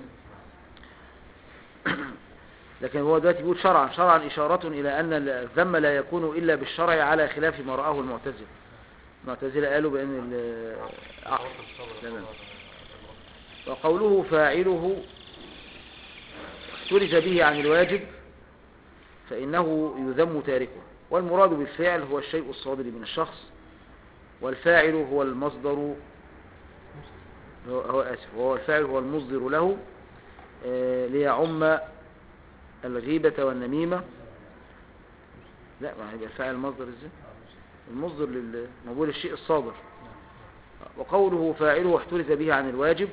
لكن هو دلوقتي بيقول شرعا شرعا إشارة إلى أن الذم لا يكون إلا بالشرع على خلاف ما رآه المعتزلة المعتزلة قالوا بأن العقل تمام وقوله فاعله احترز به عن الواجب فإنه يذم تاركه والمراد بالفعل هو الشيء الصادر من الشخص والفاعل هو المصدر هو هو آسف وهو الفاعل هو المصدر له آه، ليعم الغيبة والنميمة لا ما هيبقى الفاعل المصدر ازاي المصدر لل ما بقول الشيء الصادر وقوله فاعله احترز به عن الواجب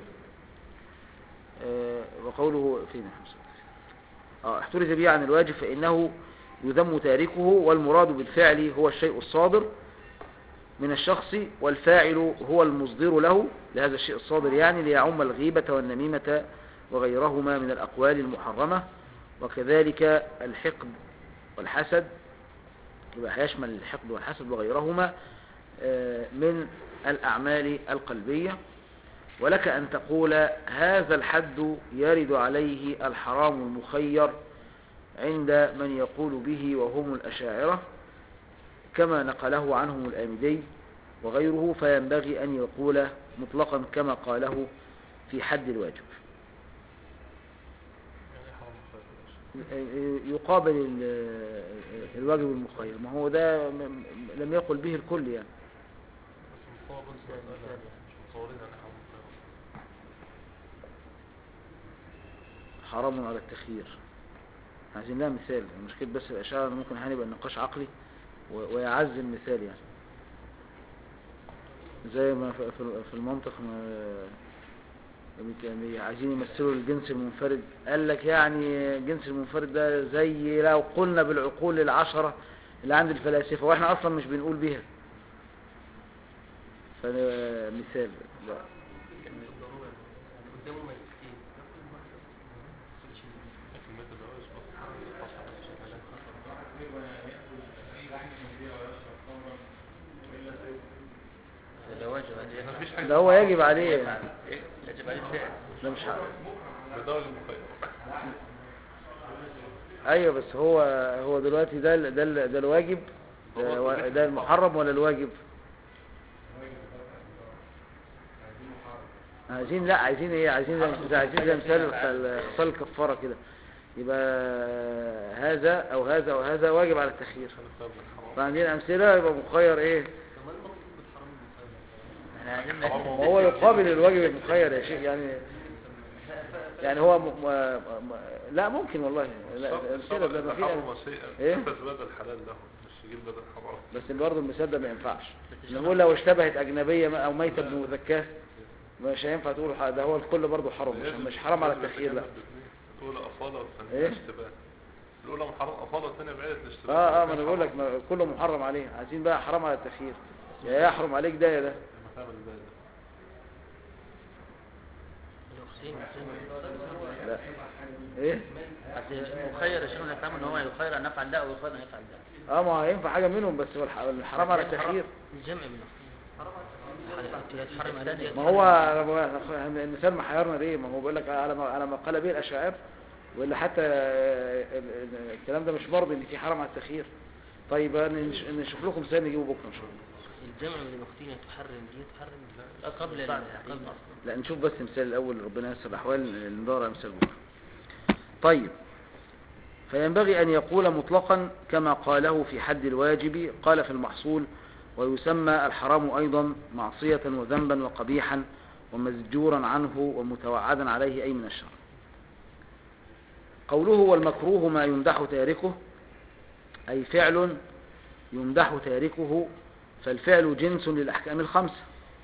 آه، وقوله فين يا حمزة؟ اه احترز به عن الواجب فإنه يذم تاركه والمراد بالفعل هو الشيء الصادر من الشخص والفاعل هو المصدر له لهذا الشيء الصادر يعني ليعم الغيبة والنميمة وغيرهما من الأقوال المحرمة وكذلك الحقد والحسد يبقى هيشمل الحقد والحسد وغيرهما آه، من الأعمال القلبية ولك أن تقول هذا الحد يرد عليه الحرام المخير عند من يقول به وهم الأشاعرة كما نقله عنهم الآمدي وغيره فينبغي أن يقول مطلقا كما قاله في حد الواجب يعني حرام خير يقابل ال- الواجب المخير ما هو ده م- م- لم يقل به الكل يعني بس مصور بس مسألة مش مصورين يعني حرام خير حرام على التخيير عايزين لها مثال مشكلة بس الأشعار ممكن هنبقى النقاش عقلي و- ويعز المثال يعني زي ما في- في في المنطق ما كانوا عايزين يمثلوا الجنس المنفرد قال لك يعني الجنس المنفرد ده زي لو قلنا بالعقول العشرة اللي عند الفلاسفة واحنا اصلا مش بنقول بيها فمثال لا كلمات الجواز بس ده هو يجب عليه يجب عليه الفعل ده مش حق. بدور المخير ايوه بس هو هو دلوقتي ده ال- ده ال- ده الواجب ده, و- ده المحرم ولا الواجب عايزين لا عايزين ايه عايزين زي عايزين زي مثال الخ- خصال الكفاره كده يبقى هذا او هذا او هذا واجب على التخيير فعندنا امثله يبقى مخير ايه احنا عايزين وهو يقابل الواجب المخير يا شيخ يعني يعني هو م... م... م... لا ممكن والله لا امثله ده ما في حرم شيئا إيه؟ نفذ بدل الحلال له مش يجيب بدل حرام بس برضه المثال ده ما ينفعش نقول لو اشتبهت اجنبيه او ميته ابن مذكاه مش هينفع تقول ح- ده هو الكل برضه حرام مش, مش حرام على التخيير لا تقول أصالة والثانية إيه؟ اشتباه الأولى محرم أصالة والثانية بعيدة الاشتباه اه اه ما انا بقول لك ما- كله محرم عليه عايزين بقى حرام على التخيير يا يحرم عليك ده يا ده المكان البارد الأختين لا ايه أصل مخير يا شيخ نفهم ان هو يخير ان يفعل ده او يخير ان يفعل ده اه ما هينفع حاجه منهم بس هو الح- الحرام على التخيير الجمع من يتحرم على دي ما هو المثال ما حيرنا ليه ما هو بيقول لك على ما على ما قال به الاشاعره ولا حتى ال- ال- الكلام ده مش مرضي ان في حرام على التخيير طيب نش- نشوف لكم مثال نجيبه بكره ان شاء الله الجمع من الاختين تحرم دي تحرم لا قبل التحريم اصلا لا نشوف بس مثال الاول ربنا ييسر الاحوال ندور على مثال بكره طيب فينبغي ان يقول مطلقا كما قاله في حد الواجب قال في المحصول ويسمى الحرام ايضا معصيه وذنبا وقبيحا ومزجورا عنه ومتوعدا عليه اي من الشر قوله والمكروه ما يمدح تاركه اي فعل يمدح تاركه فالفعل جنس للاحكام الخمسه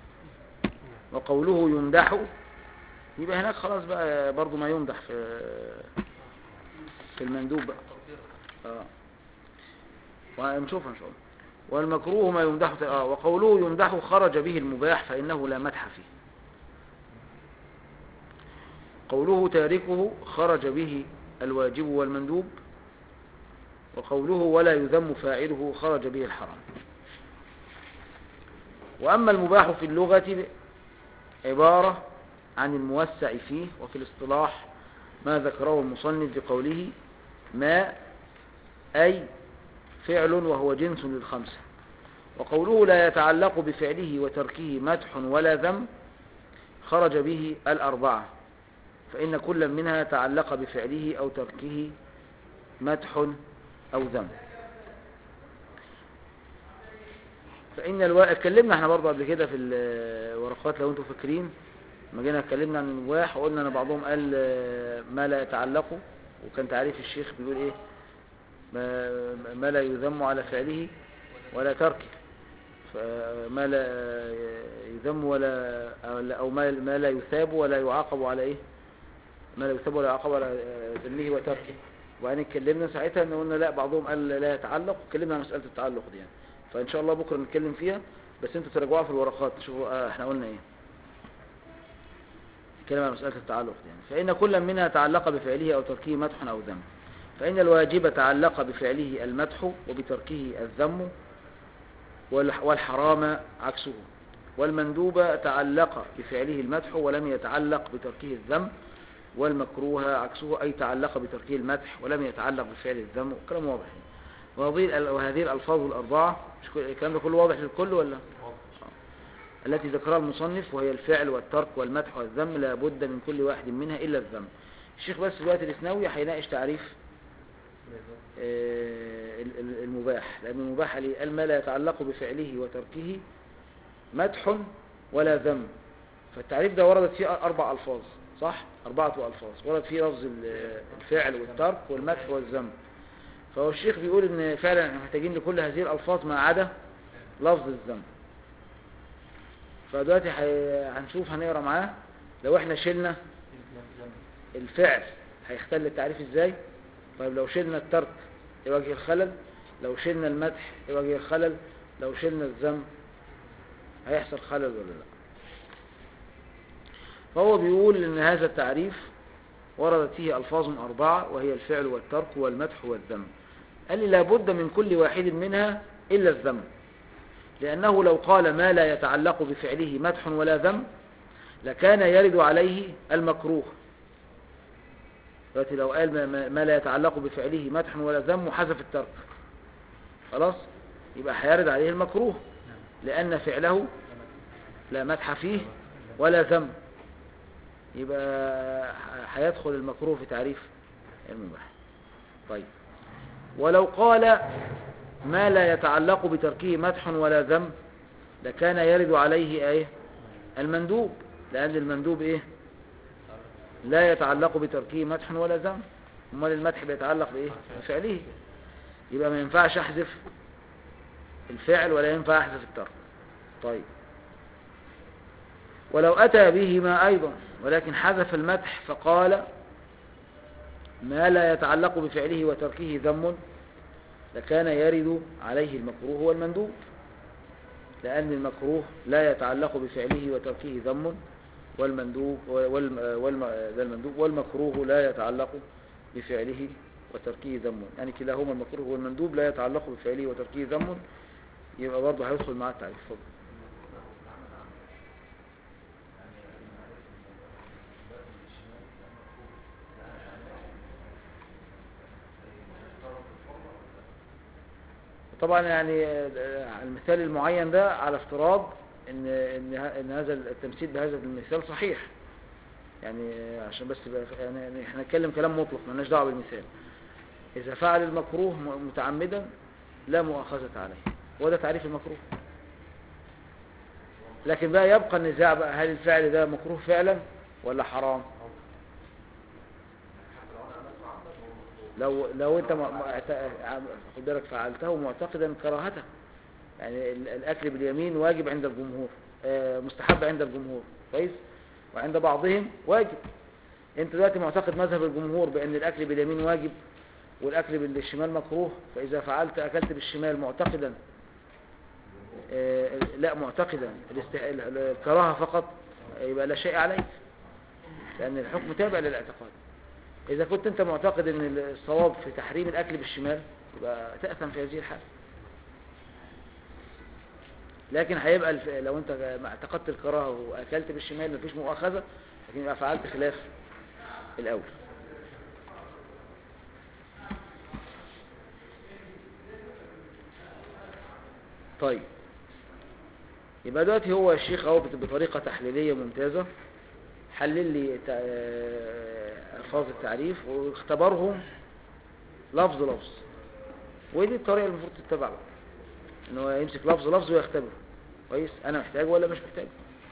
وقوله يمدح يبقى هناك خلاص بقى برضو ما يمدح في في المندوب بقى اه وهنشوفها ان شاء الله والمكروه ما يمدح اه وقوله يمدح خرج به المباح فإنه لا مدح فيه قوله تاركه خرج به الواجب والمندوب وقوله ولا يذم فاعله خرج به الحرام وأما المباح في اللغة عبارة عن الموسع فيه وفي الاصطلاح ما ذكره المصنف بقوله ما أي فعل وهو جنس للخمسة وقوله لا يتعلق بفعله وتركه مدح ولا ذم خرج به الأربعة فإن كل منها تعلق بفعله أو تركه مدح أو ذم فإن الو... اتكلمنا احنا برضه قبل كده في الورقات لو انتم فاكرين لما جينا اتكلمنا عن المباح وقلنا ان بعضهم قال آه، ما لا يتعلق وكان تعريف الشيخ بيقول ايه ما, ما لا يذم على فعله ولا تركه فما لا يذم ولا أو- او ما ما لا يثاب ولا يعاقب على ايه ما لا يثاب ولا يعاقب على آه، ذمه وتركه وبعدين اتكلمنا ساعتها ان قلنا لا بعضهم قال لا يتعلق واتكلمنا عن مساله التعلق دي يعني فان شاء الله بكره نتكلم فيها بس انتوا تراجعوها في الورقات تشوفوا آه احنا قلنا ايه نتكلم عن مساله التعلق دي يعني فان كل منها تعلق بفعله او تركه مدح او ذم فان الواجب تعلق بفعله المدح وبتركه الذم والح- والحرام عكسه والمندوب تعلق بفعله المدح ولم يتعلق بتركه الذم والمكروه عكسه أي تعلق بتركه المدح ولم يتعلق بفعل الذم كلام واضح وهذه ال- وهذه الألفاظ الأربعة مش كل- الكلام ده كله واضح للكل ولا التي ذكرها المصنف وهي الفعل والترك والمدح والذم لا بد من كل واحد منها إلا الذم الشيخ بس دلوقتي الإسناوي هيناقش تعريف آه، ال- ال- المباح لأن المباح عليه قال ما لا يتعلق بفعله وتركه مدح ولا ذم فالتعريف ده وردت فيه أربع ألفاظ صح؟ أربعة ألفاظ ورد فيه لفظ ال- الفعل والترك والمدح والذم فهو الشيخ بيقول إن فعلا احنا محتاجين لكل هذه الألفاظ ما عدا لفظ الذم فدلوقتي حي- هنشوف هنقرا معاه لو احنا شلنا الفعل هيختل التعريف ازاي طيب لو شلنا الترك يواجه الخلل لو شلنا المدح يواجه الخلل لو شلنا الذم هيحصل خلل ولا لا فهو بيقول ان هذا التعريف وردت فيه الفاظ اربعه وهي الفعل والترك والمدح والذم قال لي لابد من كل واحد منها الا الذم لأنه لو قال ما لا يتعلق بفعله مدح ولا ذم لكان يرد عليه المكروه دلوقتي لو قال ما- ما, ما لا يتعلق بفعله مدح ولا ذم وحذف الترك خلاص يبقى هيرد عليه المكروه لأن فعله لا مدح فيه ولا ذم يبقى ح- هيدخل المكروه في تعريف المباح طيب ولو قال ما لا يتعلق بتركه مدح ولا ذم لكان يرد عليه ايه المندوب لأن المندوب ايه لا يتعلق بتركه مدح ولا ذم امال المدح بيتعلق بايه بفعله يبقى ما ينفعش احذف الفعل ولا ينفع احذف الترك طيب ولو أتى بهما أيضا ولكن حذف المدح فقال ما لا يتعلق بفعله وتركه ذم لكان يرد عليه المكروه والمندوب لأن المكروه لا يتعلق بفعله وتركه ذم والمندوب والم والم ذا المندوب والمكروه لا يتعلق بفعله وتركه ذم يعني كلاهما المكروه والمندوب لا يتعلق بفعله وتركه ذم يبقى برضه هيدخل معاه التعريف اتفضل طبعا يعني آه، المثال المعين ده على افتراض ان ان ه- ان هذا التمثيل بهذا المثال صحيح يعني آه، عشان بس يبقى- يعني يعني احنا نتكلم كلام مطلق مالناش دعوه بالمثال اذا فعل المكروه م- متعمدا لا مؤاخذه عليه وده تعريف المكروه لكن بقى يبقى النزاع بقى هل الفعل ده مكروه فعلا ولا حرام لو لو انت م- م- اعت- عم- خد بالك فعلته معتقدا كراهته يعني ال- الاكل باليمين واجب عند الجمهور آه، مستحب عند الجمهور كويس وعند بعضهم واجب انت دلوقتي معتقد مذهب الجمهور بان الاكل باليمين واجب والاكل بالشمال مكروه فاذا فعلت اكلت بالشمال معتقدا آه، لا معتقدا الاست- ال- ال- الكراهه فقط يبقى لا شيء عليك لان الحكم تابع للاعتقاد إذا كنت أنت معتقد أن الصواب في تحريم الأكل بالشمال يبقى تأثم في هذه الحالة لكن هيبقى الف... لو أنت ما اعتقدت الكراهة وأكلت بالشمال مفيش مؤاخذة لكن يبقى فعلت خلاف الأول طيب يبقى دلوقتي هو الشيخ اهو بت- بطريقة تحليلية ممتازة حلل لي تع- آه، ألفاظ التعريف واختبرهم لفظ لفظ ودي الطريقة اللي المفروض تتبع بقى ان هو يمسك لفظ لفظ ويختبره كويس انا محتاجه ولا مش محتاجه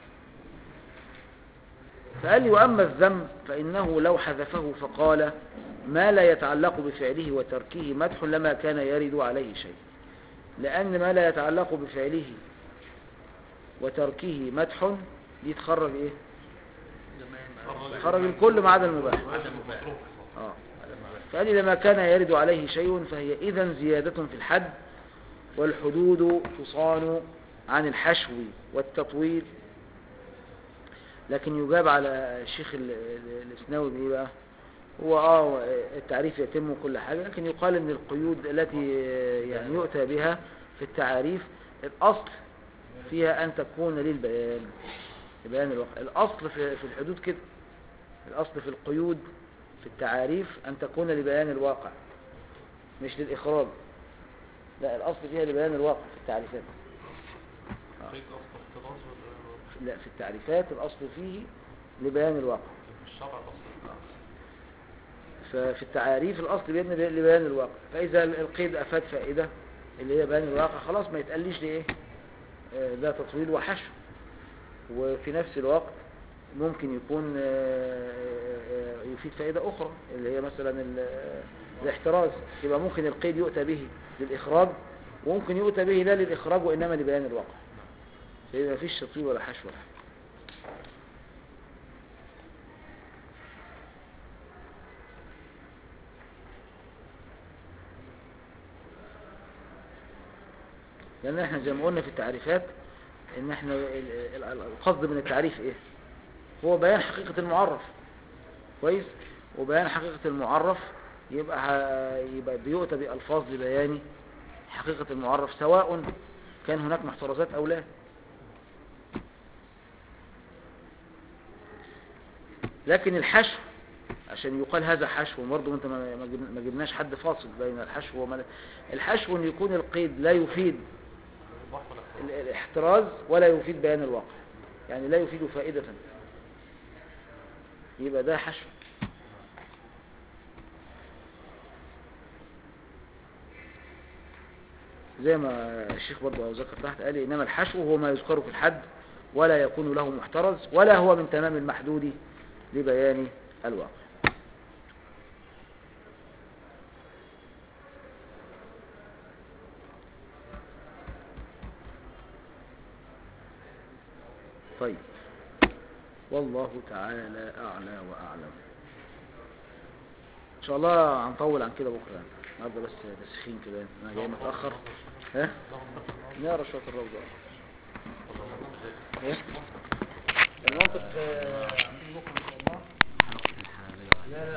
فقال لي واما الذم فانه لو حذفه فقال ما لا يتعلق بفعله وتركه مدح لما كان يرد عليه شيء لان ما لا يتعلق بفعله وتركه مدح دي تخرج ايه خرج الكل ما عدا المباح اه فقال لي لما كان يرد عليه شيء فهي إذا زيادة في الحد والحدود تصان عن الحشو والتطويل لكن يجاب على الشيخ ال- ال- الاسناوي بايه بقى هو اه التعريف يتم كل حاجة لكن يقال ان القيود التي يعني يؤتى بها في التعاريف الاصل فيها ان تكون للبيان لبيان الواقع الاصل في في الحدود كده الاصل في القيود في التعاريف ان تكون لبيان الواقع مش للاخراج لا الاصل فيها لبيان الواقع في التعريفات قيد أصل احتراز ولا لا في التعريفات الاصل فيه لبيان الواقع في الشرع الأصل ففي التعاريف الاصل بيبني لبيان الواقع فاذا القيد افاد فائده اللي هي بيان الواقع خلاص ما يتقليش لايه آه، ده تطويل وحشو وفي نفس الوقت ممكن يكون آه، آه، يفيد فائدة أخرى اللي هي مثلا ال- الاحتراز يبقى ممكن القيد يؤتى به للإخراج وممكن يؤتى به لا للإخراج وإنما لبيان الواقع فيبقى مفيش تطويل ولا حشو ولا حاجة. لأن احنا زي ما قلنا في التعريفات ان احنا ال- ال- ال- القصد من التعريف ايه هو بيان حقيقة المعرف كويس وبيان حقيقة المعرف يبقى ه- يبقى بيؤتى بألفاظ لبيان حقيقة المعرف سواء كان هناك محترزات أو لا لكن الحشو عشان يقال هذا حشو برضه انت ما ما جب- ما جبناش حد فاصل بين الحشو وما لا- الحشو ان يكون القيد لا يفيد البحر ولا ال- الاحتراز ولا يفيد بيان الواقع يعني لا يفيد فائدة يبقى ده حشو زي ما الشيخ برضه أو ذكر تحت قال إنما الحشو هو ما يذكر في الحد ولا يكون له محترز ولا هو من تمام المحدود لبيان الواقع طيب والله تعالى أعلى وأعلم إن شاء الله هنطول عن كده بكرة يعني النهارده بس تسخين كده أنا جاي متأخر ها نقرا شوية الروضة إيه؟ المنطق آه،